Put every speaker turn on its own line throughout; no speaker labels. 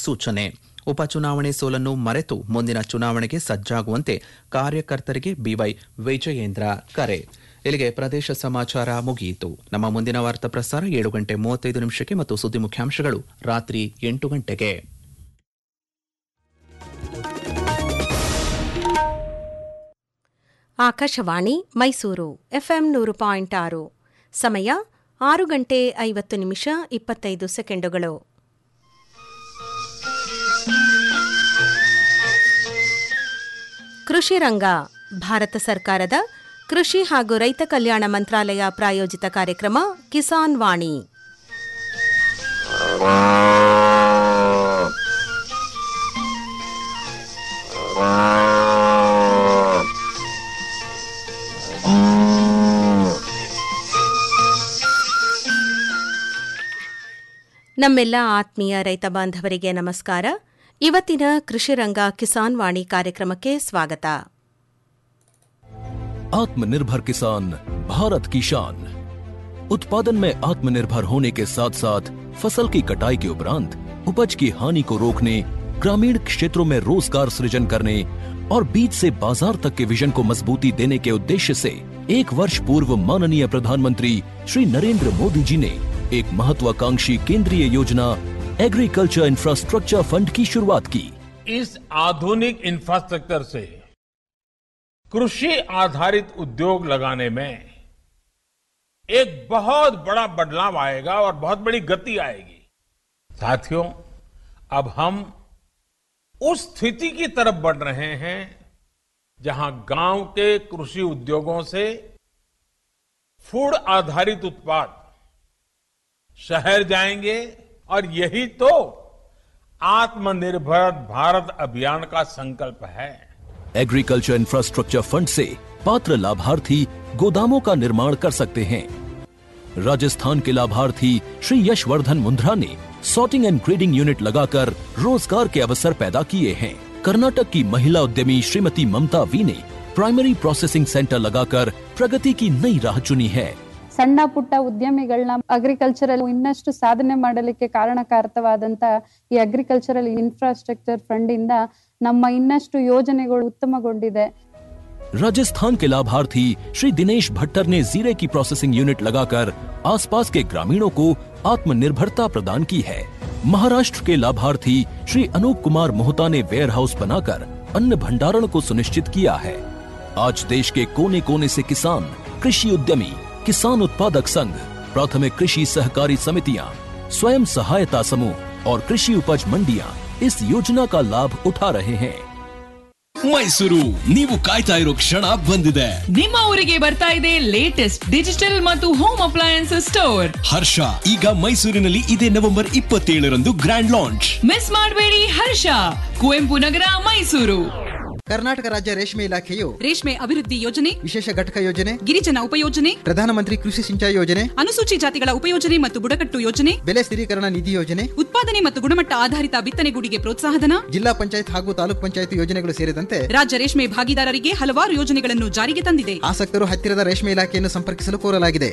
ಸೂಚನೆ ಉಪಚುನಾವಣೆ ಸೋಲನ್ನು ಮರೆತು ಮುಂದಿನ ಚುನಾವಣೆಗೆ ಸಜ್ಜಾಗುವಂತೆ ಕಾರ್ಯಕರ್ತರಿಗೆ ಬಿವೈ ವಿಜಯೇಂದ್ರ ಕರೆ ಇಲ್ಲಿಗೆ ಪ್ರದೇಶ ಸಮಾಚಾರ ಮುಗಿಯಿತು ನಮ್ಮ ಮುಂದಿನ ವಾರ್ತಾ ಪ್ರಸಾರ ಏಳು ಗಂಟೆ ಮೂವತ್ತೈದು ನಿಮಿಷಕ್ಕೆ ಮತ್ತು ಸುದ್ದಿ ಮುಖ್ಯಾಂಶಗಳು ರಾತ್ರಿ ಎಂಟು ಗಂಟೆಗೆ
ಆಕಾಶವಾಣಿ ಮೈಸೂರು ಎಫ್ಎಂ ನೂರು ಪಾಯಿಂಟ್ ಆರು ಸಮಯ ಆರು ಗಂಟೆ ಐವತ್ತು ನಿಮಿಷ ಇಪ್ಪತ್ತೈದು ಸೆಕೆಂಡುಗಳು ಕೃಷಿ ರಂಗ ಭಾರತ ಸರ್ಕಾರದ ಕೃಷಿ ಹಾಗೂ ರೈತ ಕಲ್ಯಾಣ ಮಂತ್ರಾಲಯ ಪ್ರಾಯೋಜಿತ ಕಾರ್ಯಕ್ರಮ ಕಿಸಾನ್ ವಾಣಿ ನಮ್ಮೆಲ್ಲ ಆತ್ಮೀಯ ರೈತ ಬಾಂಧವರಿಗೆ ನಮಸ್ಕಾರ ಇವತ್ತಿನ ಕೃಷಿ ರಂಗ ಕಿಸಾನ್ ವಾಣಿ ಕಾರ್ಯಕ್ರಮಕ್ಕೆ ಸ್ವಾಗತ
आत्मनिर्भर किसान भारत की शान उत्पादन में आत्मनिर्भर होने के साथ साथ फसल की कटाई के उपरांत उपज की हानि को रोकने ग्रामीण क्षेत्रों में रोजगार सृजन करने और बीज से बाजार तक के विजन को मजबूती देने के उद्देश्य से एक वर्ष पूर्व माननीय प्रधानमंत्री श्री नरेंद्र मोदी जी ने एक महत्वाकांक्षी केंद्रीय योजना एग्रीकल्चर इंफ्रास्ट्रक्चर फंड की शुरुआत की
इस आधुनिक इंफ्रास्ट्रक्चर से कृषि आधारित उद्योग लगाने में एक बहुत बड़ा बदलाव आएगा और बहुत बड़ी गति आएगी साथियों अब हम उस स्थिति की तरफ बढ़ रहे हैं जहां गांव के कृषि उद्योगों से फूड आधारित उत्पाद शहर जाएंगे और यही तो आत्मनिर्भर भारत अभियान का संकल्प है
एग्रीकल्चर इंफ्रास्ट्रक्चर फंड से पात्र लाभार्थी गोदामों का निर्माण कर सकते हैं राजस्थान के लाभार्थी श्री यशवर्धन मुंद्रा ने सॉर्टिंग एंड ग्रेडिंग यूनिट लगाकर रोजगार के अवसर पैदा किए हैं कर्नाटक की महिला उद्यमी श्रीमती ममता वी ने प्राइमरी प्रोसेसिंग सेंटर लगाकर प्रगति की नई राह चुनी है
ಸಣ್ಣ ಪುಟ್ಟ ಉದ್ಯಮಿಗಳನ್ನ ಅಗ್ರಿಕಲ್ಚರಲ್ ಇನ್ನಷ್ಟು ಸಾಧನೆ ಮಾಡಲಿಕ್ಕೆ ಕಾರಣಕಾರಕವಾದಂತ ಈ ಅಗ್ರಿಕಲ್ಚರಲ್ ಇನ್ಫ್ರಾಸ್ಟ್ರಕ್ಚರ್ ಫಂಡ್ ಇಂದ ನಮ್ಮ ಇನ್ನಷ್ಟು ಯೋಜನೆಗಳು ಉತ್ತಮಗೊಂಡಿದೆ
राजस्थान के लाभार्थी श्री दिनेश भट्टर ने जीरे की प्रोसेसिंग यूनिट लगाकर आसपास के ग्रामीणों को आत्मनिर्भरता प्रदान की है महाराष्ट्र के लाभार्थी श्री अनूप कुमार मोहता ने वेयर हाउस बनाकर अन्न भंडारण को सुनिश्चित किया है आज देश के कोने कोने से किसान कृषि उद्यमी किसान उत्पादक संघ प्राथमिक कृषि सहकारी समितियां स्वयं सहायता समूह और कृषि उपज मंडियां इस योजना का लाभ उठा रहे हैं
ಮೈಸೂರು ನೀವು ಕಾಯ್ತಾ ಇರೋ ಕ್ಷಣ ಬಂದಿದೆ
ನಿಮ್ಮ ಊರಿಗೆ ಬರ್ತಾ ಇದೆ ಲೇಟೆಸ್ಟ್ ಡಿಜಿಟಲ್ ಮತ್ತು ಹೋಮ್ ಅಪ್ಲಯನ್ಸಸ್ ಸ್ಟೋರ್
ಹರ್ಷ ಈಗ ಮೈಸೂರಿನಲ್ಲಿ ಇದೇ ನವೆಂಬರ್ ಇಪ್ಪತ್ತೇಳರಂದು ಗ್ರ್ಯಾಂಡ್ ಲಾಂಚ್
ಮಿಸ್ ಮಾಡಬೇಡಿ ಹರ್ಷ ಕುವೆಂಪು ನಗರ ಮೈಸೂರು
ಕರ್ನಾಟಕ ರಾಜ್ಯ ರೇಷ್ಮೆ ಇಲಾಖೆಯು
ರೇಷ್ಮೆ ಅಭಿವೃದ್ಧಿ ಯೋಜನೆ
ವಿಶೇಷ ಘಟಕ ಯೋಜನೆ
ಗಿರಿಜನ ಉಪಯೋಜನೆ
ಪ್ರಧಾನಮಂತ್ರಿ ಕೃಷಿ ಸಿಂಚಾಯಿ ಯೋಜನೆ
ಅನುಸೂಚಿ ಜಾತಿಗಳ ಉಪಯೋಜನೆ ಮತ್ತು ಬುಡಕಟ್ಟು ಯೋಜನೆ
ಬೆಲೆ ಸ್ಥಿರೀಕರಣ ನಿಧಿ ಯೋಜನೆ
ಉತ್ಪಾದನೆ ಮತ್ತು ಗುಣಮಟ್ಟ ಆಧಾರಿತ ಬಿತ್ತನೆಗೂಡಿಗೆ ಪ್ರೋತ್ಸಾಹಧನ
ಜಿಲ್ಲಾ ಪಂಚಾಯತ್ ಹಾಗೂ ತಾಲೂಕ್ ಪಂಚಾಯತ್ ಯೋಜನೆಗಳು ಸೇರಿದಂತೆ
ರಾಜ್ಯ ರೇಷ್ಮೆ ಭಾಗಿದಾರರಿಗೆ ಹಲವಾರು ಯೋಜನೆಗಳನ್ನು ಜಾರಿಗೆ ತಂದಿದೆ
ಆಸಕ್ತರು ಹತ್ತಿರದ ರೇಷ್ಮೆ ಇಲಾಖೆಯನ್ನು ಸಂಪರ್ಕಿಸಲು ಕೋರಲಾಗಿದೆ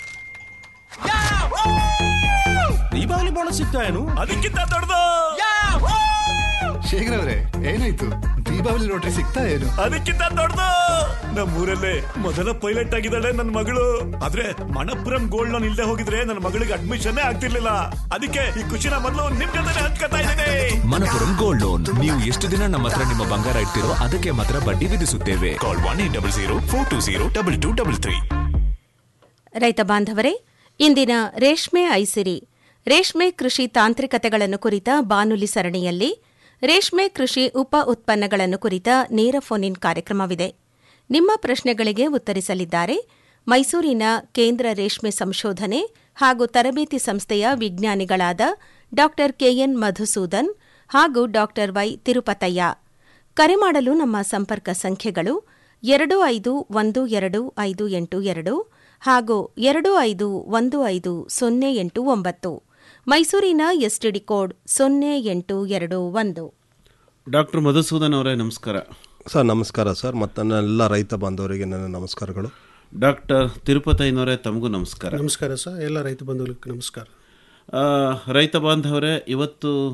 ದೀಪಾವಳಿ ಬೋನಸ್ ಸಿಗ್ತಾ ಏನು
ಅದಕ್ಕಿಂತ ದೊಡ್ಡದು
ಶೇಖರ್ ಅವರೇ ಏನಾಯ್ತು ದೀಪಾವಳಿ ಲಾಟ್ರಿ ಸಿಗ್ತಾ ಏನು
ಅದಕ್ಕಿಂತ ದೊಡ್ಡದು ನಮ್ಮೂರಲ್ಲೇ ಮೊದಲ ಪೈಲಟ್ ಆಗಿದ್ದಾಳೆ ನನ್ನ ಮಗಳು ಆದ್ರೆ ಮಣಪುರಂ ಗೋಲ್ಡ್ ಲೋನ್ ಇಲ್ಲದೆ ಹೋಗಿದ್ರೆ ನನ್ನ ಮಗಳಿಗೆ ಅಡ್ಮಿಷನ್ ಆಗ್ತಿರ್ಲಿಲ್ಲ ಅದಕ್ಕೆ ಈ ಖುಷಿನ ಮೊದಲು ನಿಮ್ ಜೊತೆ ಹಂಚ್ಕೊತಾ ಇದ್ದೇನೆ
ಮನಪುರಂ ಗೋಲ್ಡ್ ಲೋನ್ ನೀವು ಎಷ್ಟು ದಿನ ನಮ್ಮ ಹತ್ರ ನಿಮ್ಮ ಬಂಗಾರ ಇಡ್ತೀರೋ ಅದಕ್ಕೆ ಮಾತ್ರ ಬಡ್ಡಿ ವಿಧಿಸುತ್ತೇವೆ call one eight double zero four two zero double two double three
ರೈತ ಬಾಂಧವರೇ ಇಂದಿನ ರೇಷ್ಮೆ ಐಸಿರಿ ರೇಷ್ಮೆ ಕೃಷಿ ತಾಂತ್ರಿಕತೆಗಳನ್ನು ಕುರಿತ ಬಾನುಲಿ ಸರಣಿಯಲ್ಲಿ ರೇಷ್ಮೆ ಕೃಷಿ ಉಪ ಉತ್ಪನ್ನಗಳನ್ನು ಕುರಿತ ನೇರ ಫೋನ್ ಇನ್ ಕಾರ್ಯಕ್ರಮವಿದೆ ನಿಮ್ಮ ಪ್ರಶ್ನೆಗಳಿಗೆ ಉತ್ತರಿಸಲಿದ್ದಾರೆ ಮೈಸೂರಿನ ಕೇಂದ್ರ ರೇಷ್ಮೆ ಸಂಶೋಧನೆ ಹಾಗೂ ತರಬೇತಿ ಸಂಸ್ಥೆಯ ವಿಜ್ಞಾನಿಗಳಾದ ಡಾ ಕೆಎನ್ ಮಧುಸೂದನ್ ಹಾಗೂ ಡಾ ವೈ ತಿರುಪತಯ್ಯ ಕರೆ ಮಾಡಲು ನಮ್ಮ ಸಂಪರ್ಕ ಸಂಖ್ಯೆಗಳು ಎರಡು ಐದು ಒಂದು ಎರಡು ಐದು ಎಂಟು ಎರಡು ಹಾಗೂ ಎರಡು ಐದು ಒಂದು ಐದು ಸೊನ್ನೆ ಎಂಟು ಒಂಬತ್ತು ಮೈಸೂರಿನ ಎಸ್ಟಿಡಿ ಕೋಡ್ ಸೊನ್ನೆ ಎಂಟು ಎರಡು ಒಂದು
ಡಾಕ್ಟರ್ ಮಧುಸೂದನ್ ಅವರೇ ನಮಸ್ಕಾರ
ಸರ್ ನಮಸ್ಕಾರ ಸರ್ ಮತ್ತು ನನ್ನ ಎಲ್ಲ ರೈತ ಬಾಂಧವರಿಗೆ ನನ್ನ ನಮಸ್ಕಾರಗಳು
ಡಾಕ್ಟರ್ ತಿರುಪತಯ್ಯನವರೇ ತಮಗೂ ನಮಸ್ಕಾರ
ನಮಸ್ಕಾರ ಸರ್ ಎಲ್ಲ ರೈತ ಬಂಧುಗಳಿಗೆ ನಮಸ್ಕಾರ
ಆ, ರೈತ ಬಾಂಧವರೇ ಇವತ್ತು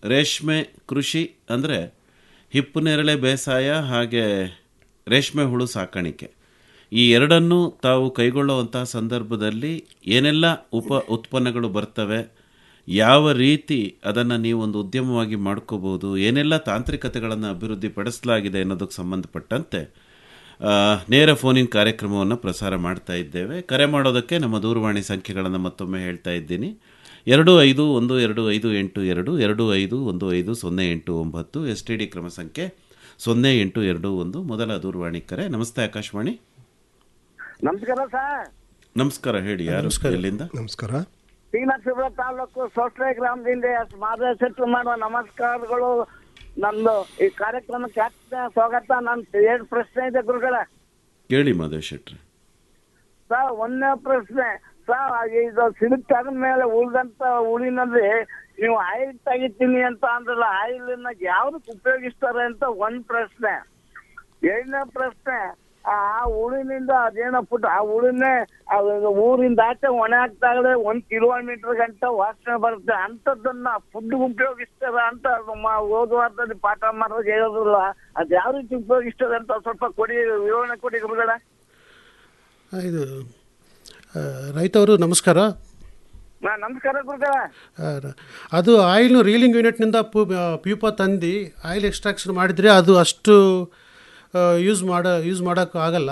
ರೇಷ್ಮೆ ಕೃಷಿ ಅಂದರೆ ಹಿಪ್ಪು ನೇರಳೆ ಬೇಸಾಯ ಹಾಗೆ ರೇಷ್ಮೆ ಹುಳು ಸಾಕಾಣಿಕೆ ಈ ಎರಡನ್ನೂ ತಾವು ಕೈಗೊಳ್ಳುವಂತಹ ಸಂದರ್ಭದಲ್ಲಿ ಏನೆಲ್ಲ ಉಪ ಉತ್ಪನ್ನಗಳು ಬರ್ತವೆ ಯಾವ ರೀತಿ ಅದನ್ನು ನೀವು ಒಂದು ಉದ್ಯಮವಾಗಿ ಮಾಡ್ಕೋಬಹುದು ಏನೆಲ್ಲ ತಾಂತ್ರಿಕತೆಗಳನ್ನು ಅಭಿವೃದ್ಧಿ ಪಡಿಸಲಾಗಿದೆ ಅನ್ನೋದಕ್ಕೆ ಸಂಬಂಧಪಟ್ಟಂತೆ ಆ, ನೇರ ಫೋನಿನ್ ಕಾರ್ಯಕ್ರಮವನ್ನು ಪ್ರಸಾರ ಮಾಡ್ತಾ ಇದ್ದೇವೆ ಕರೆ ಮಾಡೋದಕ್ಕೆ ನಮ್ಮ ದೂರವಾಣಿ ಸಂಖ್ಯೆಗಳನ್ನು ಮತ್ತೊಮ್ಮೆ ಹೇಳ್ತಾ ಇದ್ದೀನಿ ಎರಡು ಐದು ಒಂದು ಎರಡು ಐದು ಎಂಟು ಎರಡು ಎರಡು ಐದು ಒಂದು ಐದು ಸೊನ್ನೆ ಎಂಟು ಒಂಬತ್ತು ಎಸ್ ಟಿ ಡಿ ಕ್ರಮ ಸಂಖ್ಯೆ ಸೊನ್ನೆ ಎಂಟು ಎರಡು ಒಂದು ಮೊದಲ ದೂರವಾಣಿ ಕರೆ ನಮಸ್ತೆ ಆಕಾಶವಾಣಿ
ನಮಸ್ಕಾರ ಸರ್
ನಮಸ್ಕಾರ ಹೇಳಿ ಯಾರು ಎಲ್ಲಿಂದ
ನಮಸ್ಕಾರ
ಟಿ ನರಸೀಪುರ ತಾಲೂಕು ಸೋಸ್ಟ್ರೆ ಗ್ರಾಮದಿಂದ ಎಸ್ ಮಾಧವ ಶೆಟ್ಟಿ ಮಾಡುವ ನಮಸ್ಕಾರಗಳು ನಂದು ಈ ಕಾರ್ಯಕ್ರಮಕ್ಕೆ ಆಗ್ತಾ ಸ್ವಾಗತ ನನ್ನ ಎರಡು ಪ್ರಶ್ನೆ ಇದೆ ಗುರುಗಳ
ಕೇಳಿ ಮಾಧವ್ ಶೆಟ್ರಿ
ಸರ್ ಒಂದನೇ ಪ್ರಶ್ನೆ ಸರ್ ಇದು ಸಿಲುಕ್ ಮೇಲೆ ಉಳಿದಂತ ಉಳಿನಲ್ಲಿ ನೀವು ಆಯಿಲ್ ತೆಗಿತೀನಿ ಅಂತ ಅಂದ್ರಲ್ಲ ಆಯಿಲ್ ಯಾವ್ದಕ್ಕೆ ಉಪಯೋಗಿಸ್ತಾರೆ ಅಂತ ಒಂದ್ ಪ್ರಶ್ನೆ ಎರಡನೇ ಪ್ರಶ್ನೆ ಆ ಉಳಿನಿಂದ ಅದೇನೋ ಫುಡ್ ಆ ಉಳಿನೇ ಅದು ಊರಿಂದ ಆಚೆ ಒಣೆ ಆಗ್ತಾಗದೆ ಒಂದ್ ಕಿಲೋಮೀಟರ್ ಗಂಟ ವಾಸನೆ ಬರುತ್ತೆ ಅಂತದನ್ನ ಫುಡ್ ಉಪಯೋಗಿಸ್ತಾರ ಅಂತ ಮ- ಹೋದ ವಾರದಲ್ಲಿ ಪಾಠ ಮಾಡೋದು ಹೇಳೋದಿಲ್ಲ ಅದ್ ಯಾವ ರೀತಿ ಉಪಯೋಗಿಸ್ತಾರೆ ಅಂತ ಸ್ವಲ್ಪ ಕೊಡಿ ವಿವರಣೆ ಕೊಡಿ ಗುರುಗಳ
ಇದು ಆ, ರೈತವರು ನಮಸ್ಕಾರ
ನಾ ನಮಸ್ಕಾರ ಗುರುಗಳ
ಆ, ರ- ಅದು ಆಯಿಲ್ನು ರೀಲಿಂಗ್ ಯೂನಿಟ್ನಿಂದ ಪು ಪ್ಯೂಪ ತಂದು ಆಯಿಲ್ ಎಕ್ಸ್ಟ್ರಾಕ್ಷನ್ ಮಾಡಿದರೆ ಅದು ಅಷ್ಟು ಯೂಸ್ ಮಾಡ ಯೂಸ್ ಮಾಡೋಕ್ಕೆ ಆಗಲ್ಲ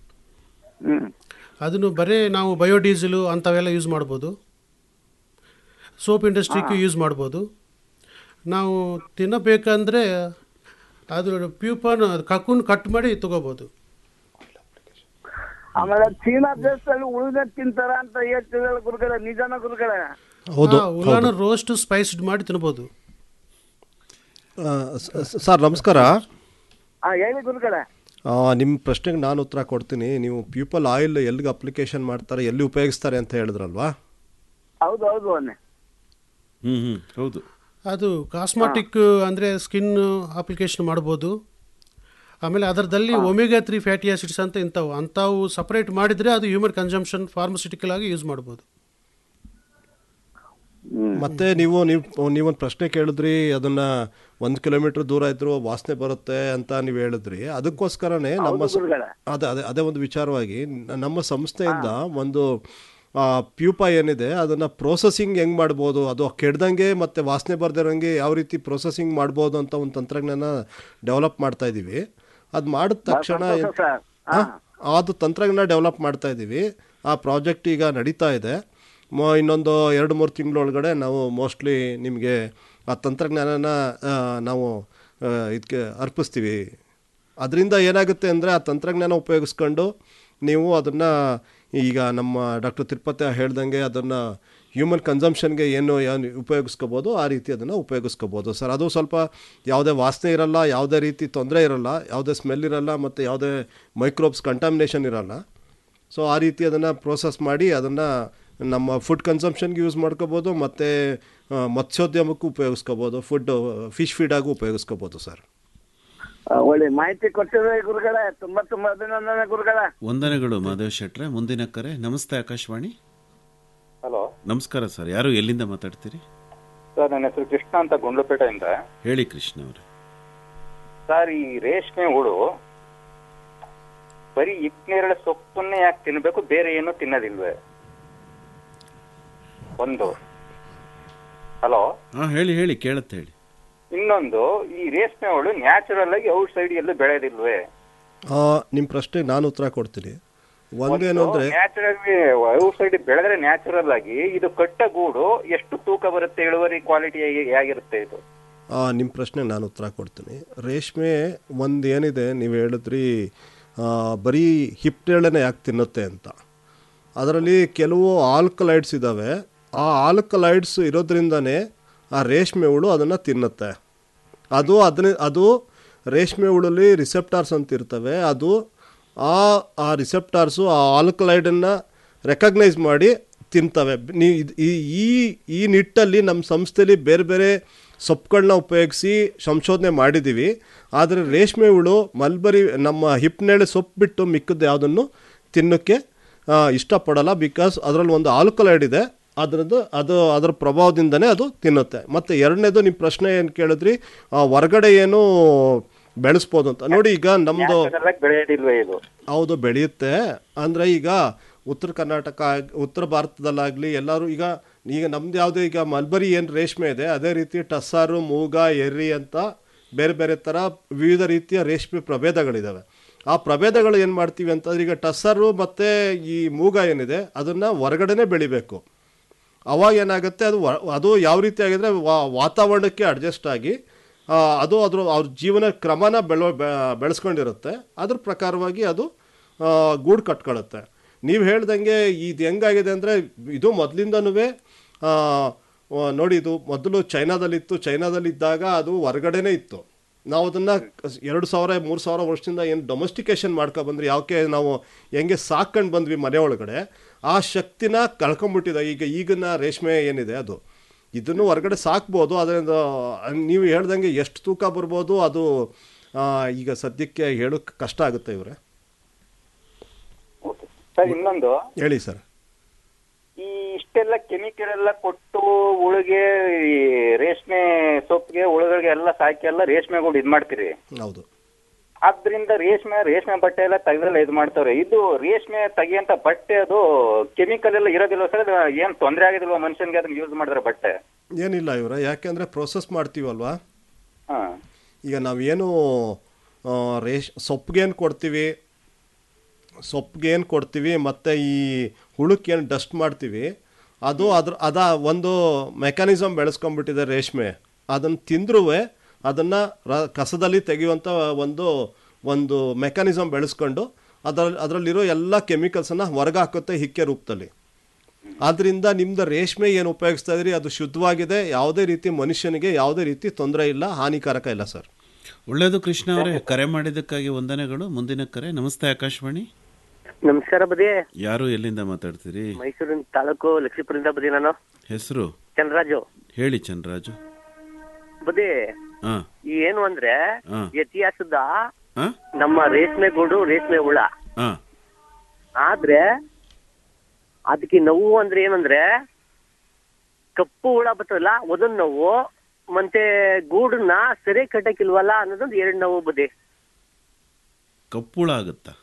ಅದನ್ನು ಬರೀ ನಾವು ಬಯೋಡೀಸಲು ಅಂಥವೆಲ್ಲ ಯೂಸ್ ಮಾಡ್ಬೋದು ಸೋಪ್ ಇಂಡಸ್ಟ್ರಿಗೂ ಯೂಸ್ ಮಾಡ್ಬೋದು ನಾವು ತಿನ್ನಬೇಕಂದ್ರೆ ಅದು ಪ್ಯೂಪನ್ ಕಕ್ಕುನ್ ಕಟ್ ಮಾಡಿ ತಗೋಬೋದು
ಆಮೇಲೆ ಚೀನಾ ದೇಶದಲ್ಲಿ ಉಳಿದ ತಿಂತಾರ ಅಂತ ಹೇಳ್ತಿದ್ರಲ್ಲ ಗುರುಗಳ ನಿಜನ ಗುರುಗಳ
ಹೌದು
ಉಲಾನ ರೋಸ್ಟ್ ಸ್ಪೈಸ್ಡ್ ಮಾಡಿ ತಿನ್ಬೋದು
ಆ, ಸ- ಸ- ಸರ್ ನಮಸ್ಕಾರ
ಆ ಹೇಳಿ ಗುರುಗಳ
ಆ, ನಿಮ್ಮ ಪ್ರಶ್ನೆಗೆ ನಾನು ಉತ್ತರ ಕೊಡ್ತೀನಿ ನೀವು ಪ್ಯೂಪಲ್ ಆಯಿಲ್ ಎಲ್ಲಿಗೆ ಅಪ್ಲಿಕೇಶನ್ ಮಾಡ್ತಾರೆ ಎಲ್ಲಿ ಉಪಯೋಗಿಸ್ತಾರೆ ಅಂತ ಹೇಳಿದ್ರಲ್ವಾ
ಹೌದು ಹೌದು ಅನ್ನೆ
ಹ್ಞೂ ಹ್ಞೂ ಹೌದು
ಅದು ಕಾಸ್ಮೆಟಿಕ್ ಅಂದರೆ ಸ್ಕಿನ್ ಅಪ್ಲಿಕೇಶನ್ ಮಾಡ್ಬೋದು ಆಮೇಲೆ ಅದರದಲ್ಲಿ ಒಮೆಗಾ ತ್ರೀ ಫ್ಯಾಟಿ ಆಸಿಡ್ಸ್ ಅಂತ ಇಂಥವು ಅಂಥವು ಸಪ್ರೇಟ್ ಮಾಡಿದರೆ ಅದು ಹ್ಯೂಮನ್ ಕನ್ಸಂಪ್ಷನ್ ಫಾರ್ಮಸ್ಯೂಟಿಕಲ್ ಆಗಿ ಯೂಸ್ ಮಾಡ್ಬೋದು
ಮತ್ತೆ ನೀವು ನೀವು ನೀವೊಂದು ಪ್ರಶ್ನೆ ಕೇಳಿದ್ರಿ ಅದನ್ನ ಒಂದು ಕಿಲೋಮೀಟರ್ ದೂರ ಇದ್ರು ವಾಸನೆ ಬರುತ್ತೆ ಅಂತ ನೀವು ಹೇಳಿದ್ರಿ ಅದಕ್ಕೋಸ್ಕರನೇ ನಮ್ಮ ಸ- ಅದೇ ಅದೇ ಅದೇ ಒಂದು ವಿಚಾರವಾಗಿ ನ- ನಮ್ಮ ಸಂಸ್ಥೆಯಿಂದ ಒಂದು ಪ್ಯೂಪ ಏನಿದೆ ಅದನ್ನು ಪ್ರೋಸೆಸಿಂಗ್ ಹೆಂಗೆ ಮಾಡ್ಬೋದು ಅದು ಕೆಡ್ದಂಗೆ ಮತ್ತು ವಾಸನೆ ಬರ್ದಿರೋಂಗೆ ಯಾವ ರೀತಿ ಪ್ರೋಸೆಸಿಂಗ್ ಮಾಡ್ಬೋದು ಅಂತ ಒಂದು ತಂತ್ರಜ್ಞಾನ ಡೆವಲಪ್ ಮಾಡ್ತಾ ಇದ್ದೀವಿ ಅದು ಮಾಡಿದ ತಕ್ಷಣ
ಸಂತೋಷ ಸರ್.
ಹಾ, ಅದು ತಂತ್ರಜ್ಞಾನ ಡೆವಲಪ್ ಮಾಡ್ತಾ ಇದ್ದೀವಿ ಆ ಪ್ರಾಜೆಕ್ಟ್ ಈಗ ನಡೀತಾ ಇದೆ ಮೊ ಇನ್ನೊಂದು ಎರಡು ಮೂರು ತಿಂಗಳೊಳಗಡೆ ನಾವು ಮೋಸ್ಟ್ಲಿ ನಿಮಗೆ ಆ ತಂತ್ರಜ್ಞಾನನ ಆ, ನಾವು ಇದಕ್ಕೆ ಅರ್ಪಿಸ್ತೀವಿ ಅದರಿಂದ ಏನಾಗುತ್ತೆ ಅಂದರೆ ಆ ತಂತ್ರಜ್ಞಾನ ಉಪಯೋಗಿಸ್ಕೊಂಡು ನೀವು ಅದನ್ನು ಈಗ ನಮ್ಮ ಡಾಕ್ಟರ್ ತಿರುಪತಿ ಹೇಳ್ದಂಗೆ ಅದನ್ನು ಹ್ಯೂಮನ್ ಕನ್ಸಂಪ್ಷನ್ಗೆ ಏನು ಏನು ಉಪಯೋಗಿಸ್ಕೋಬೋದು ಆ ರೀತಿ ಅದನ್ನು ಉಪಯೋಗಿಸ್ಕೋಬೋದು ಸರ್ ಅದು ಸ್ವಲ್ಪ ಯಾವುದೇ ವಾಸನೆ ಇರಲ್ಲ ಯಾವುದೇ ರೀತಿ ತೊಂದರೆ ಇರಲ್ಲ ಯಾವುದೇ ಸ್ಮೆಲ್ ಇರಲ್ಲ ಮತ್ತು ಯಾವುದೇ ಮೈಕ್ರೋಬ್ಸ್ ಕಂಟಾಮಿನೇಷನ್ ಇರಲ್ಲ ಸೊ ಆ ರೀತಿ ಅದನ್ನು ಪ್ರೋಸೆಸ್ ಮಾಡಿ ಅದನ್ನು ನಮ್ಮ ಫುಡ್ ಕನ್ಸಂಪ್ಷನ್ಗೆ ಯೂಸ್ ಮಾಡ್ಕೋಬೋದು ಮತ್ತು ಮತ್ಸ್ಯೋದ್ಯಮಕ್ಕೂ ಉಪಯೋಗಿಸ್ಕೋಬೋದು ಫುಡ್ ಫಿಶ್ ಫೀಡಾಗೂ ಉಪಯೋಗಿಸ್ಕೋಬೋದು ಸರ್
ಆ, ಒಳ್ಳೆ ಮಾಹಿತಿ ಕೊಟ್ಟಿದ್ರೆ ಗುರುಗಳೇ ತುಂಬಾ ತುಂಬಾ ಅಭಿನಂದನೆ ಗುರುಗಳ
ವಂದನೆಗಳು ಮಾಧವ್ ಶೆಟ್ರೆ ಮುಂದಿನ ಕರೆ ನಮಸ್ತೆ ಆಕಾಶವಾಣಿ
ಹಲೋ
ನಮಸ್ಕಾರ ಸರ್ ಯಾರು ಎಲ್ಲಿಂದ ಮಾತಾಡ್ತೀರಿ
ಸರ್ ನನ್ನ ಹೆಸರು ಕೃಷ್ಣ ಅಂತ ಗುಂಡ್ಲುಪೇಟೆಯಿಂದ
ಹೇಳಿ ಕೃಷ್ಣ ಅವರು
ಸರ್ ಈ ರೇಷ್ಮೆ ಹುಳು ಬರೀ ಇಪ್ಪನೇರಳೆ ಸೊಪ್ಪನ್ನೇ ಯಾಕೆ ತಿನ್ಬೇಕು ಬೇರೆ ಏನು ತಿನ್ನೋದಿಲ್ವೇ ಒಂದು ಹಲೋ
ಹಾಂ ಹೇಳಿ ಹೇಳಿ ಕೇಳತ್ತೆ ಹೇಳಿ
ಇನ್ನೊಂದು ಈ ರೇಷ್ಮೆ ಹುಳು ನ್ಯಾಚುರಲ್ ಆಗಿ ಔಟ್ ಸೈಡ್ ಎಲ್ಲೂ ಬೆಳೆಯೋದಿಲ್ವೇ
ನಿಮ್ಮ ಪ್ರಶ್ನೆಗೆ ನಾನು ಉತ್ತರ ಕೊಡ್ತೀನಿ ಒಂದೇನು ಅಂದರೆ
ನ್ಯಾಚುರಲ್ ಔಟ್ ಸೈಡ್ ಬೆಳೆದ್ರೆ ನ್ಯಾಚುರಲ್ ಆಗಿ ಇದು ಕಟ್ಟ ಗೂಡು ಎಷ್ಟು ತೂಕ ಬರುತ್ತೆ ಇಳುವರಿ ಕ್ವಾಲಿಟಿ ಹೇಗಿರುತ್ತೆ ಇದು
ನಿಮ್ಮ ಪ್ರಶ್ನೆಗೆ ನಾನು ಉತ್ತರ ಕೊಡ್ತೀನಿ ರೇಷ್ಮೆ ಒಂದು ಏನಿದೆ ನೀವು ಹೇಳಿದ್ರಿ ಆ, ಬರೀ ಹಿಪ್ಪೆಳೆನೆ ಯಾಕೆ ತಿನ್ನುತ್ತೆ ಅಂತ ಅದರಲ್ಲಿ ಕೆಲವು ಆಲ್ಕಲೈಡ್ಸ್ ಇದ್ದಾವೆ ಆ ಆಲ್ಕಲೈಡ್ಸ್ ಇರೋದ್ರಿಂದನೇ ಆ ರೇಷ್ಮೆ ಹುಳು ಅದನ್ನು ತಿನ್ನುತ್ತೆ ಅದು ಅದನ್ನ ಅದು ರೇಷ್ಮೆ ಹುಳಲ್ಲಿ ರಿಸೆಪ್ಟಾರ್ಸ್ ಅಂತ ಇರ್ತವೆ ಅದು ಆ ಆ ರಿಸೆಪ್ಟಾರ್ಸು ಆ ಆಲ್ಕಲೈಡನ್ನು ರೆಕಗ್ನೈಸ್ ಮಾಡಿ ತಿಂತವೆ ನೀ ಇದ್- ಈ ಈ- ಈ ನಿಟ್ಟಲ್ಲಿ ನಮ್ಮ ಸಂಸ್ಥೆಯಲ್ಲಿ ಬೇರೆ ಬೇರೆ ಸೊಪ್ಪುಗಳನ್ನ ಉಪಯೋಗಿಸಿ ಸಂಶೋಧನೆ ಮಾಡಿದ್ದೀವಿ ಆದರೆ ರೇಷ್ಮೆ ಹುಳು ಮಲ್ಬರಿ ನಮ್ಮ ಹಿಪ್ನೇಳೆ ಸೊಪ್ಪು ಬಿಟ್ಟು ಮಿಕ್ಕದ್ದು ಯಾವುದನ್ನು ತಿನ್ನೋಕ್ಕೆ ಆ, ಇಷ್ಟಪಡಲ್ಲ ಬಿಕಾಸ್ ಅದರಲ್ಲಿ ಒಂದು ಆಲ್ಕಲೈಡ್ ಇದೆ ಅದರದ್ದು ಅದು ಅದರ ಪ್ರಭಾವದಿಂದನೇ ಅದು ತಿನ್ನುತ್ತೆ ಮತ್ತು ಎರಡನೇದು ನಿಮ್ಮ ಪ್ರಶ್ನೆ ಏನು ಕೇಳಿದ್ರಿ ಆ, ಹೊರಗಡೆ ಏನು ಬೆಳೆಸ್ಬೋದು ಅಂತ ನೋಡಿ ಈಗ ನಮ್ಮದು
ನ್ಯಾಚುರಲ್ ಆಗಿ ಬೆಳೆಯೋದಿಲ್ವೇ ಇದು
ಹೌದು ಬೆಳೆಯುತ್ತೆ ಅಂದರೆ ಈಗ ಉತ್ತರ ಕರ್ನಾಟಕ ಆಗ್- ಉತ್ತರ ಭಾರತದಲ್ಲಾಗಲಿ ಎಲ್ಲರೂ ಈಗ ಈಗ ನಮ್ದು ಯಾವುದೇ ಈಗ ಮಲ್ಬರಿ ಏನು ರೇಷ್ಮೆ ಇದೆ ಅದೇ ರೀತಿ ಟಸ್ಸಾರು ಮೂಗ ಎರ್ರಿ ಅಂತ ಬೇರೆ ಬೇರೆ ಥರ ವಿವಿಧ ರೀತಿಯ ರೇಷ್ಮೆ ಪ್ರಭೇದಗಳಿದ್ದಾವೆ ಆ ಪ್ರಭೇದಗಳು ಏನು ಮಾಡ್ತೀವಿ ಅಂತಂದ್ರೆ ಈಗ ಟಸ್ಸರು ಮತ್ತು ಈ ಮೂಗ ಏನಿದೆ ಅದನ್ನು ಹೊರಗಡೆನೇ ಬೆಳಿಬೇಕು ಅವಾಗ ಏನಾಗುತ್ತೆ ಅದು ವ- ಅದು ಯಾವ ರೀತಿ ಆಗಿದ್ರೆ ವಾ- ವಾತಾವರಣಕ್ಕೆ ಅಡ್ಜಸ್ಟ್ ಆಗಿ ಆ, ಅದು ಅದ್ರ ಅವ್ರ ಜೀವನ ಕ್ರಮನ ಬೆಳೋ ಬೆ- ಬೆಳೆಸ್ಕೊಂಡಿರುತ್ತೆ ಅದ್ರ ಪ್ರಕಾರವಾಗಿ ಅದು ಆ, ಗೂಡು ಕಟ್ಕೊಳ್ಳುತ್ತೆ ನೀವು ಹೇಳ್ದಂಗೆ ಇದು ಹೆಂಗಾಗಿದೆ ಅಂದರೆ ಇದು ಮೊದಲಿಂದನೂ ನೋಡಿ ಇದು ಮೊದಲು ಚೈನಾದಲ್ಲಿತ್ತು ಚೈನಾದಲ್ಲಿದ್ದಾಗ ಅದು ಹೊರಗಡೆನೇ ಇತ್ತು ನಾವು ಅದನ್ನು ಎರಡು ಸಾವಿರ ಮೂರು ಸಾವಿರ ವರ್ಷದಿಂದ ಏನು ಡೊಮೆಸ್ಟಿಕೇಶನ್ ಮಾಡ್ಕೊ ಬಂದ್ರಿ ಯಾಕೆ ನಾವು ಹೆಂಗೆ ಸಾಕೊಂಡು ಬಂದ್ವಿ ಮನೆ ಒಳಗಡೆ ಆ ಶಕ್ತಿನ ಕಳ್ಕೊಂಬಿಟ್ಟಿದೆ ಈಗ ಈಗಿನ ರೇಷ್ಮೆ ಏನಿದೆ ಅದು ಇದನ್ನು ಹೊರಗಡೆ ಸಾಕ್ಬೋದು ಅದರಿಂದ ನೀವು ಹೇಳ್ದಂಗೆ ಎಷ್ಟು ತೂಕ ಬರ್ಬೋದು ಅದು ಆ, ಈಗ ಸದ್ಯಕ್ಕೆ ಹೇಳೋಕ್ಕೆ ಕಷ್ಟ ಆಗುತ್ತೆ ಇವರೇ
ಸರ್ ಇನ್ನೊಂದು
ಹೇಳಿ ಸರ್
ಈ ಇಷ್ಟೆಲ್ಲ ಕೆಮಿಕಲ್ ಎಲ್ಲ ಕೊಟ್ಟು ಉಳಿಗೆ ಈ ರೇಷ್ಮೆ ಸೊಪ್ಪಿಗೆ ಉಳುಗಳಿಗೆ ಎಲ್ಲ ಸಾಕಿ ಎಲ್ಲ ರೇಷ್ಮೆಗಳು ಇದ್ ಮಾಡ್ತೀರಿ
ಹೌದು
ಆದ್ರಿಂದ ರೇಷ್ಮೆ ರೇಷ್ಮೆ ಬಟ್ಟೆ ಎಲ್ಲ ತೆಗೆದೆಲ್ಲ ಇದು ಮಾಡ್ತಾವ್ರೆ ಇದು ರೇಷ್ಮೆ ತೆಗಿಯಂತ ಬಟ್ಟೆ ಅದು ಕೆಮಿಕಲ್ ಎಲ್ಲ ಇರೋದಿಲ್ಲ ಸರ್ ಅದು ಏನ್ ತೊಂದರೆ ಆಗಿದಿಲ್ವಾ ಮನುಷ್ಯನ್ಗೆ ಅದನ್ನ ಯೂಸ್ ಮಾಡಿದ್ರೆ ಬಟ್ಟೆ
ಏನಿಲ್ಲ ಇವರ ಯಾಕೆಂದರೆ ಪ್ರೊಸೆಸ್ ಮಾಡ್ತೀವಲ್ವಾ
ಹಾ
ಈಗ ನಾವೇನು ಆ, ರೇಷ್ ಸೊಪ್ಪಿಗೇನು ಕೊಡ್ತೀವಿ ಸೊಪ್ಪಿಗೇನು ಕೊಡ್ತೀವಿ ಮತ್ತು ಈ ಹುಳುಕ್ಕೇನು ಡಸ್ಟ್ ಮಾಡ್ತೀವಿ ಅದು ಅದ್ರ ಅದ ಒಂದು ಮೆಕ್ಯಾನಿಸಮ್ ಬೆಳೆಸ್ಕೊಂಡ್ಬಿಟ್ಟಿದೆ ರೇಷ್ಮೆ ಅದನ್ನು ತಿಂದ್ರೂ ಅದನ್ನು ರ ಕಸದಲ್ಲಿ ತೆಗೆಯುವಂಥ ಒಂದು ಒಂದು ಮೆಕ್ಯಾನಿಸಮ್ ಬೆಳೆಸ್ಕೊಂಡು ಅದರಲ್ಲಿ ಅದರಲ್ಲಿರೋ ಎಲ್ಲ ಕೆಮಿಕಲ್ಸನ್ನು ಹೊರಗೆ ಹಾಕುತ್ತೆ ಹಿಕ್ಕೆ ರೂಪದಲ್ಲಿ ಆದ್ದರಿಂದ ನಿಮ್ದು ರೇಷ್ಮೆ ಏನು ಉಪಯೋಗಿಸ್ತಾ ಇದ್ರಿ ಅದು ಶುದ್ಧವಾಗಿದೆ ಯಾವುದೇ ರೀತಿ ಮನುಷ್ಯನಿಗೆ ಯಾವುದೇ ರೀತಿ ತೊಂದರೆ ಇಲ್ಲ ಹಾನಿಕಾರಕ ಇಲ್ಲ ಸರ್
ಒಳ್ಳೆಯದು ಕೃಷ್ಣ ಅವರೇ ಕರೆ ಮಾಡಿದ್ದಕ್ಕಾಗಿ ವಂದನೆಗಳು ಮುಂದಿನ ಕರೆ ನಮಸ್ತೆ ಆಕಾಶವಾಣಿ
ನಮಸ್ಕಾರ ಬದಿ
ಯಾರು ಎಲ್ಲಿಂದ ಮಾತಾಡ್ತೀರಿ
ಮೈಸೂರಿನ ತಾಲೂಕು ಲಕ್ಷ್ಮೀಪುರದಿಂದ ಬದಿ ನಾನು
ಹೆಸರು
ಚಂದ್ರರಾಜು
ಹೇಳಿ ಚಂದ್ರರಾಜು
ಬದಿ
ಹಾ
ಈ ಏನು ಅಂದ್ರೆ
ಹಾ.
ಇತಿಹಾಸದ
ಹಾ?
ನಮ್ಮ ರೇಷ್ಮೆ ಗೂಡು ರೇಷ್ಮೆ ಹುಳ
ಹಾ
ಆದ್ರೆ ಅದಕ್ಕೆ ನೋವು ಅಂದ್ರೆ ಏನಂದ್ರೆ ಕಪ್ಪು ಹುಳ ಬರ್ತದಲ್ಲ ಒಂದೊಂದು ನೋವು ಮತ್ತೆ ಗೂಡನ್ನ ಸರಿ ಕಟ್ಟಕ್ಕಿಲ್ವಲ್ಲ ಅನ್ನೋದೊಂದು ಎರಡು ನೋವು ಬದಿ
ಕಪ್ಪುಳ ಆಗುತ್ತಾ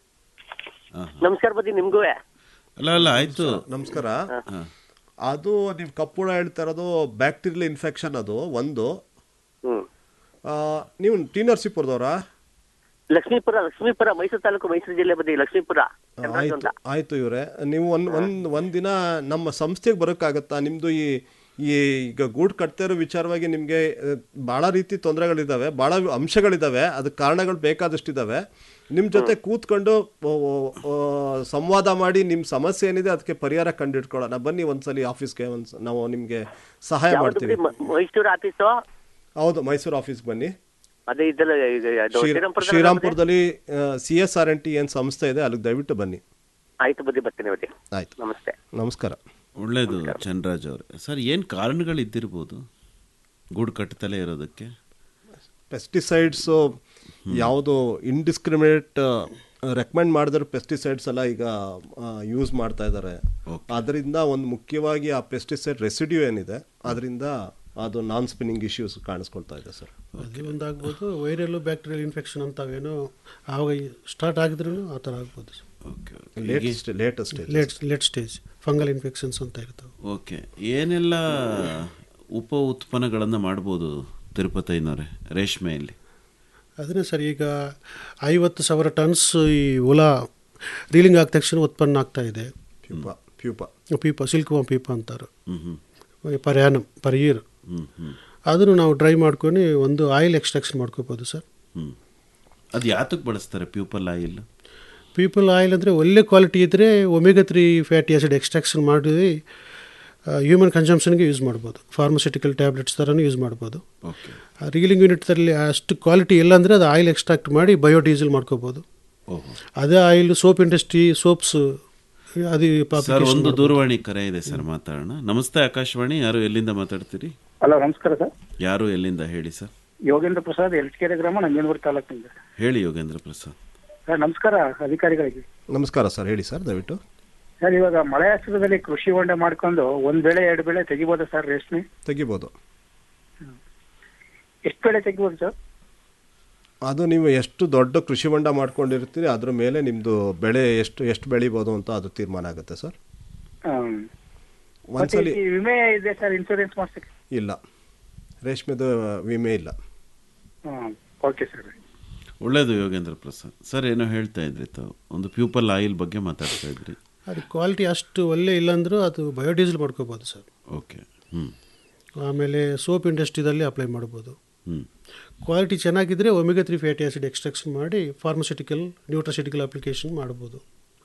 ನಮಸ್ಕಾರ ಬದಿ ನಿಮ್ಗೂ
ಅಲ್ಲ ಅಲ್ಲ ಆಯ್ತು
ನಮಸ್ಕಾರ
ಹಾ.
ಅದು ನೀವು ಕಪ್ಪುಳ ಹೇಳ್ತಾ ಇರೋದು ಬ್ಯಾಕ್ಟೀರಿಯಲ್ ಇನ್ಫೆಕ್ಷನ್ ಅದು ಒಂದು ಆ, ನೀವು ಟಿ ನರಸೀಪುರದವರಾ
ಲಕ್ಷ್ಮೀಪುರ ಲಕ್ಷ್ಮೀಪುರ ಮೈಸೂರು ತಾಲೂಕು ಮೈಸೂರು ಜಿಲ್ಲೆ ಬದಿ ಲಕ್ಷ್ಮೀಪುರ ಚಂದ್ರರಾಜು
ಆಯ್ತು
ಅಂತ
ಆಯ್ತು ಇವರೇ ನೀವು ಒಂದ್ ಒಂದ್ ಒಂದ್ ದಿನ ನಮ್ಮ ಸಂಸ್ಥೆಗೆ ಬರೋಕ್ಕಾಗತ್ತಾ ನಿಮ್ದು ಈ ಈ ಈಗ ಗೂಡು ಕಟ್ತಾ ಇರೋ ವಿಚಾರವಾಗಿ ನಿಮಗೆ ಭಾಳ ರೀತಿ ತೊಂದರೆಗಳಿದ್ದಾವೆ ಭಾಳ ಅಂಶಗಳಿದ್ದಾವೆ ಅದಕ್ಕೆ ಕಾರಣಗಳು ಬೇಕಾದಷ್ಟಿದ್ದಾವೆ ನಿಮ್ಮ ಜೊತೆ ಕೂತ್ಕೊಂಡು ಓ, ಓ, ಓ, ಸಂವಾದ ಮಾಡಿ ನಿಮ್ಮ ಸಮಸ್ಯೆ ಏನಿದೆ ಅದಕ್ಕೆ ಪರಿಹಾರ ಕಂಡಿಡ್ಕೊಳ್ಳೋಣ ಬನ್ನಿ ಒಂದ್ಸಲಿ ಆಫೀಸ್ಗೆ ಒಂದ್ ನಾವು ನಿಮಗೆ ಸಹಾಯ
ಯಾವ್ದು
ಮಾಡ್ತೀವಿ
ಬದಿ? ಮ- ಮೈಸೂರು ಆಫೀಸು
ಹೌದು ಮೈಸೂರು ಆಫೀಸ್ಗೆ ಬನ್ನಿ
ಅದೇ ಇದೆಲ್ಲ ಇದು- ಇದು
ಶ್ರೀ-
ಶ್ರೀರಾಮ್ಪುರದಲ್ಲಿ
ಶ್ರೀರಾಮ್ಪುರದಲ್ಲಿ C S R N T ಏನು ಸಂಸ್ಥೆ ಇದೆ ಅಲ್ಲಿಗೆ ದಯವಿಟ್ಟು ಬನ್ನಿ
ಆಯ್ತು ಬುದ್ಧಿ ಬರ್ತೀನಿ ಬುದ್ಧಿ
ಆಯ್ತು
ನಮಸ್ತೆ
ನಮಸ್ಕಾರ
ಒಳ್ಳೇದು ಚಂದ್ರರಾಜ್ ಅವರೇ ಸರ್ ಏನು ಕಾರಣಗಳು ಇದ್ದಿರ್ಬೋದು ಗೂಡು ಕಟ್ಟತಲೇ ಇರೋದಕ್ಕೆ
ಪೆಸ್ಟಿಸೈಡ್ಸು ಯಾವುದು ಇಂಡಿಸ್ಕ್ರಿಮಿನೇಟ್ ರೆಕಮೆಂಡ್ ಮಾಡಿದ್ರೆ ಪೆಸ್ಟಿಸೈಡ್ಸ್ ಎಲ್ಲ ಈಗ ಯೂಸ್ ಮಾಡ್ತಾ ಇದ್ದಾರೆ ಅದರಿಂದ ಒಂದು ಮುಖ್ಯವಾಗಿ ಆ ಪೆಸ್ಟಿಸೈಡ್ ರೆಸಿಡ್ಯೂ ಏನಿದೆ ಅದರಿಂದ ಅದು ನಾನ್ ಸ್ಪಿನ್ನಿಂಗ್ ಇಶ್ಯೂಸ್ ಕಾಣಿಸ್ಕೊಳ್ತಾ ಇದೆ ಸರ್
ಅದೇ ಒಂದು ಆಗ್ಬೋದು ವೈರಲ್ ಬ್ಯಾಕ್ಟೀರಿಯಲ್ ಇನ್ಫೆಕ್ಷನ್ ಅಂತಾವೇನೋ ಆವಾಗ ಸ್ಟಾರ್ಟ್ ಆಗಿದ್ರೂ ಆ ಥರ ಆಗ್ಬೋದು
latest latest
late late stage fungal infections ಅಂತ ಇರ್ತವೆ
ಓಕೆ ಏನೆಲ್ಲ ಉಪ ಉತ್ಪನ್ನಗಳನ್ನು ಮಾಡ್ಬೋದು ತಿರುಪತಿನವರೇ ರೇಷ್ಮೆಯಲ್ಲಿ
ಅದನ್ನೇ ಸರ್ ಈಗ ಐವತ್ತು ಸಾವಿರ ಟನ್ಸ್ ಈ ಹುಳ ರೀಲಿಂಗ್ ಆದ ತಕ್ಷಣ ಉತ್ಪನ್ನ ಆಗ್ತಾ ಇದೆ
pupa pupa
pupa silk worm pupa ಅಂತಾರೆ
ಹ್ಮ್ ಹ್ಮ್
ಪರ್ಯಾನಮ್ ಪರ್ ಇಯರ್
ಹ್ಮ್ ಹ್ಮ್
ಅದನ್ನು ನಾವು ಡ್ರೈ ಮಾಡ್ಕೊಂಡು ಒಂದು ಆಯಿಲ್ ಎಕ್ಸ್ಟ್ರಾಕ್ಷನ್ ಮಾಡ್ಕೋಬೋದು ಸರ್
ಹ್ಮ್ ಅದು ಯಾತಕ್ಕೆ ಬಳಸ್ತಾರೆ ಪ್ಯೂಪಲ್ ಆಯಿಲ್
ಪೀಪಲ್ ಆಯಿಲ್ ಅಂದರೆ ಒಳ್ಳೆ ಕ್ವಾಲಿಟಿ ಇದ್ದರೆ omega three fatty acid extraction ಮಾಡಿ ಹ್ಯೂಮನ್ ಕನ್ಸಂಪ್ಷನ್ಗೆ ಯೂಸ್ ಮಾಡ್ಬೋದು ಫಾರ್ಮಸ್ಯೂಟಿಕಲ್ ಟ್ಯಾಬ್ಲೆಟ್ಸ್ ಥರನೂ ಯೂಸ್ ಮಾಡ್ಬೋದು
ಓಕೆ
ಆ ರೀಲಿಂಗ್ ಯೂನಿಟ್ದಲ್ಲಿ ಅಷ್ಟು ಕ್ವಾಲಿಟಿ ಇಲ್ಲ ಅಂದರೆ ಅದು ಆಯಿಲ್ ಎಕ್ಸ್ಟ್ರಾಕ್ಟ್ ಮಾಡಿ ಬಯೋಡೀಸೆಲ್ ಮಾಡ್ಕೋಬೋದು
ಓಹೋ
ಅದೇ ಆಯಿಲ್ ಸೋಪ್ ಇಂಡಸ್ಟ್ರಿ ಸೋಪ್ಸ್ ಅದು
ಸರ್
application
ಒಂದು
ಮಾಡ್ಬೋದು.
ದೂರವಾಣಿ ಕರೆ ಇದೆ ಸರ್ ಮಾತಾಡೋಣ ನಮಸ್ತೆ ಆಕಾಶವಾಣಿ ಯಾರು ಎಲ್ಲಿಂದ ಮಾತಾಡ್ತೀರಿ
ಹಲೋ ನಮಸ್ಕಾರ ಸರ್
ಯಾರು ಎಲ್ಲಿಂದ ಹೇಳಿ ಸರ್
ಯೋಗೇಂದ್ರ ಪ್ರಸಾದ್ ಎಲ್ಚಕೆರೆ ಗ್ರಾಮ ನಂಜನಗೂಡು ತಾಲೂಕಿನಿಂದ
ಹೇಳಿ ಯೋಗೇಂದ್ರ ಪ್ರಸಾದ್
ಸರ್ ನಮಸ್ಕಾರ ಅಧಿಕಾರಿಗಳಿಗೆ
ನಮಸ್ಕಾರ ಸರ್ ಹೇಳಿ ಸರ್ ದಯವಿಟ್ಟು
ಸರ್ ಇವಾಗ ಮಳೆ ಆಶ್ರಯದಲ್ಲಿ ಕೃಷಿ ಹೊಂಡ ಮಾಡ್ಕೊಂಡು ಒಂದ್ ಬೆಳೆ ಎರಡು ಬೆಳೆ ತೆಗಿಬೋದಾ ಸರ್ ರೇಷ್ಮೆ
ತೆಗಿಬೋದು
ಎಷ್ಟು ಬೆಳೆ ತೆಗಿಬೋದು ಸರ್
ಅದು ನೀವು ಎಷ್ಟು ದೊಡ್ಡ ಕೃಷಿ ಹೊಂಡ ಮಾಡ್ಕೊಂಡಿರ್ತೀರಿ ಅದ್ರ ಮೇಲೆ ನಿಮ್ಮದು ಬೆಳೆ ಎಷ್ಟು ಎಷ್ಟು ಬೆಳಿಬೋದು ಅಂತ ಅದು ತೀರ್ಮಾನ ಆಗುತ್ತೆ ಸರ್
ಹ್ಮ್. ಮತ್ತೆ
ಒಂದ್ಸಲಿ
ಈ ವಿಮೆ ಇದೆ ಸರ್ ಇನ್ಶೂರೆನ್ಸ್ ಮಾಡ್ಸಕ್ಕೆ
ಇಲ್ಲ ರೇಷ್ಮೆದು ವಿಮೆ ಇಲ್ಲ
ಹ್ಮ್ ಓಕೆ ಸರ್
ಒಳ್ಳೇದು ಯೋಗೇಂದ್ರ ಪ್ರಸಾದ್ ಸರ್ ಏನೋ ಹೇಳ್ತಾ ಇದ್ರಿ ತಾವು ಒಂದು ಪ್ಯೂಪಲ್ ಆಯಿಲ್ ಬಗ್ಗೆ ಮಾತಾಡ್ತಾ ಇದ್ರಿ
ಅದು ಕ್ವಾಲಿಟಿ ಅಷ್ಟು ಒಳ್ಳೆ ಇಲ್ಲಾಂದ್ರೂ ಅದು ಬಯೋಡೀಸೆಲ್ ಮಾಡ್ಕೋಬೋದು ಸರ್
ಓಕೆ ಹ್ಞೂ
ಆಮೇಲೆ ಸೋಪ್ ಇಂಡಸ್ಟ್ರಿದಲ್ಲಿ ಅಪ್ಲೈ ಮಾಡ್ಬೋದು
ಹ್ಞೂ
ಕ್ವಾಲಿಟಿ ಚೆನ್ನಾಗಿದ್ದರೆ omega three fatty acid extraction ಮಾಡಿ ಫಾರ್ಮಸ್ಯೂಟಿಕಲ್ ನ್ಯೂಟ್ರಸ್ಯೂಟಿಕಲ್ ಅಪ್ಲಿಕೇಶನ್ ಮಾಡ್ಬೋದು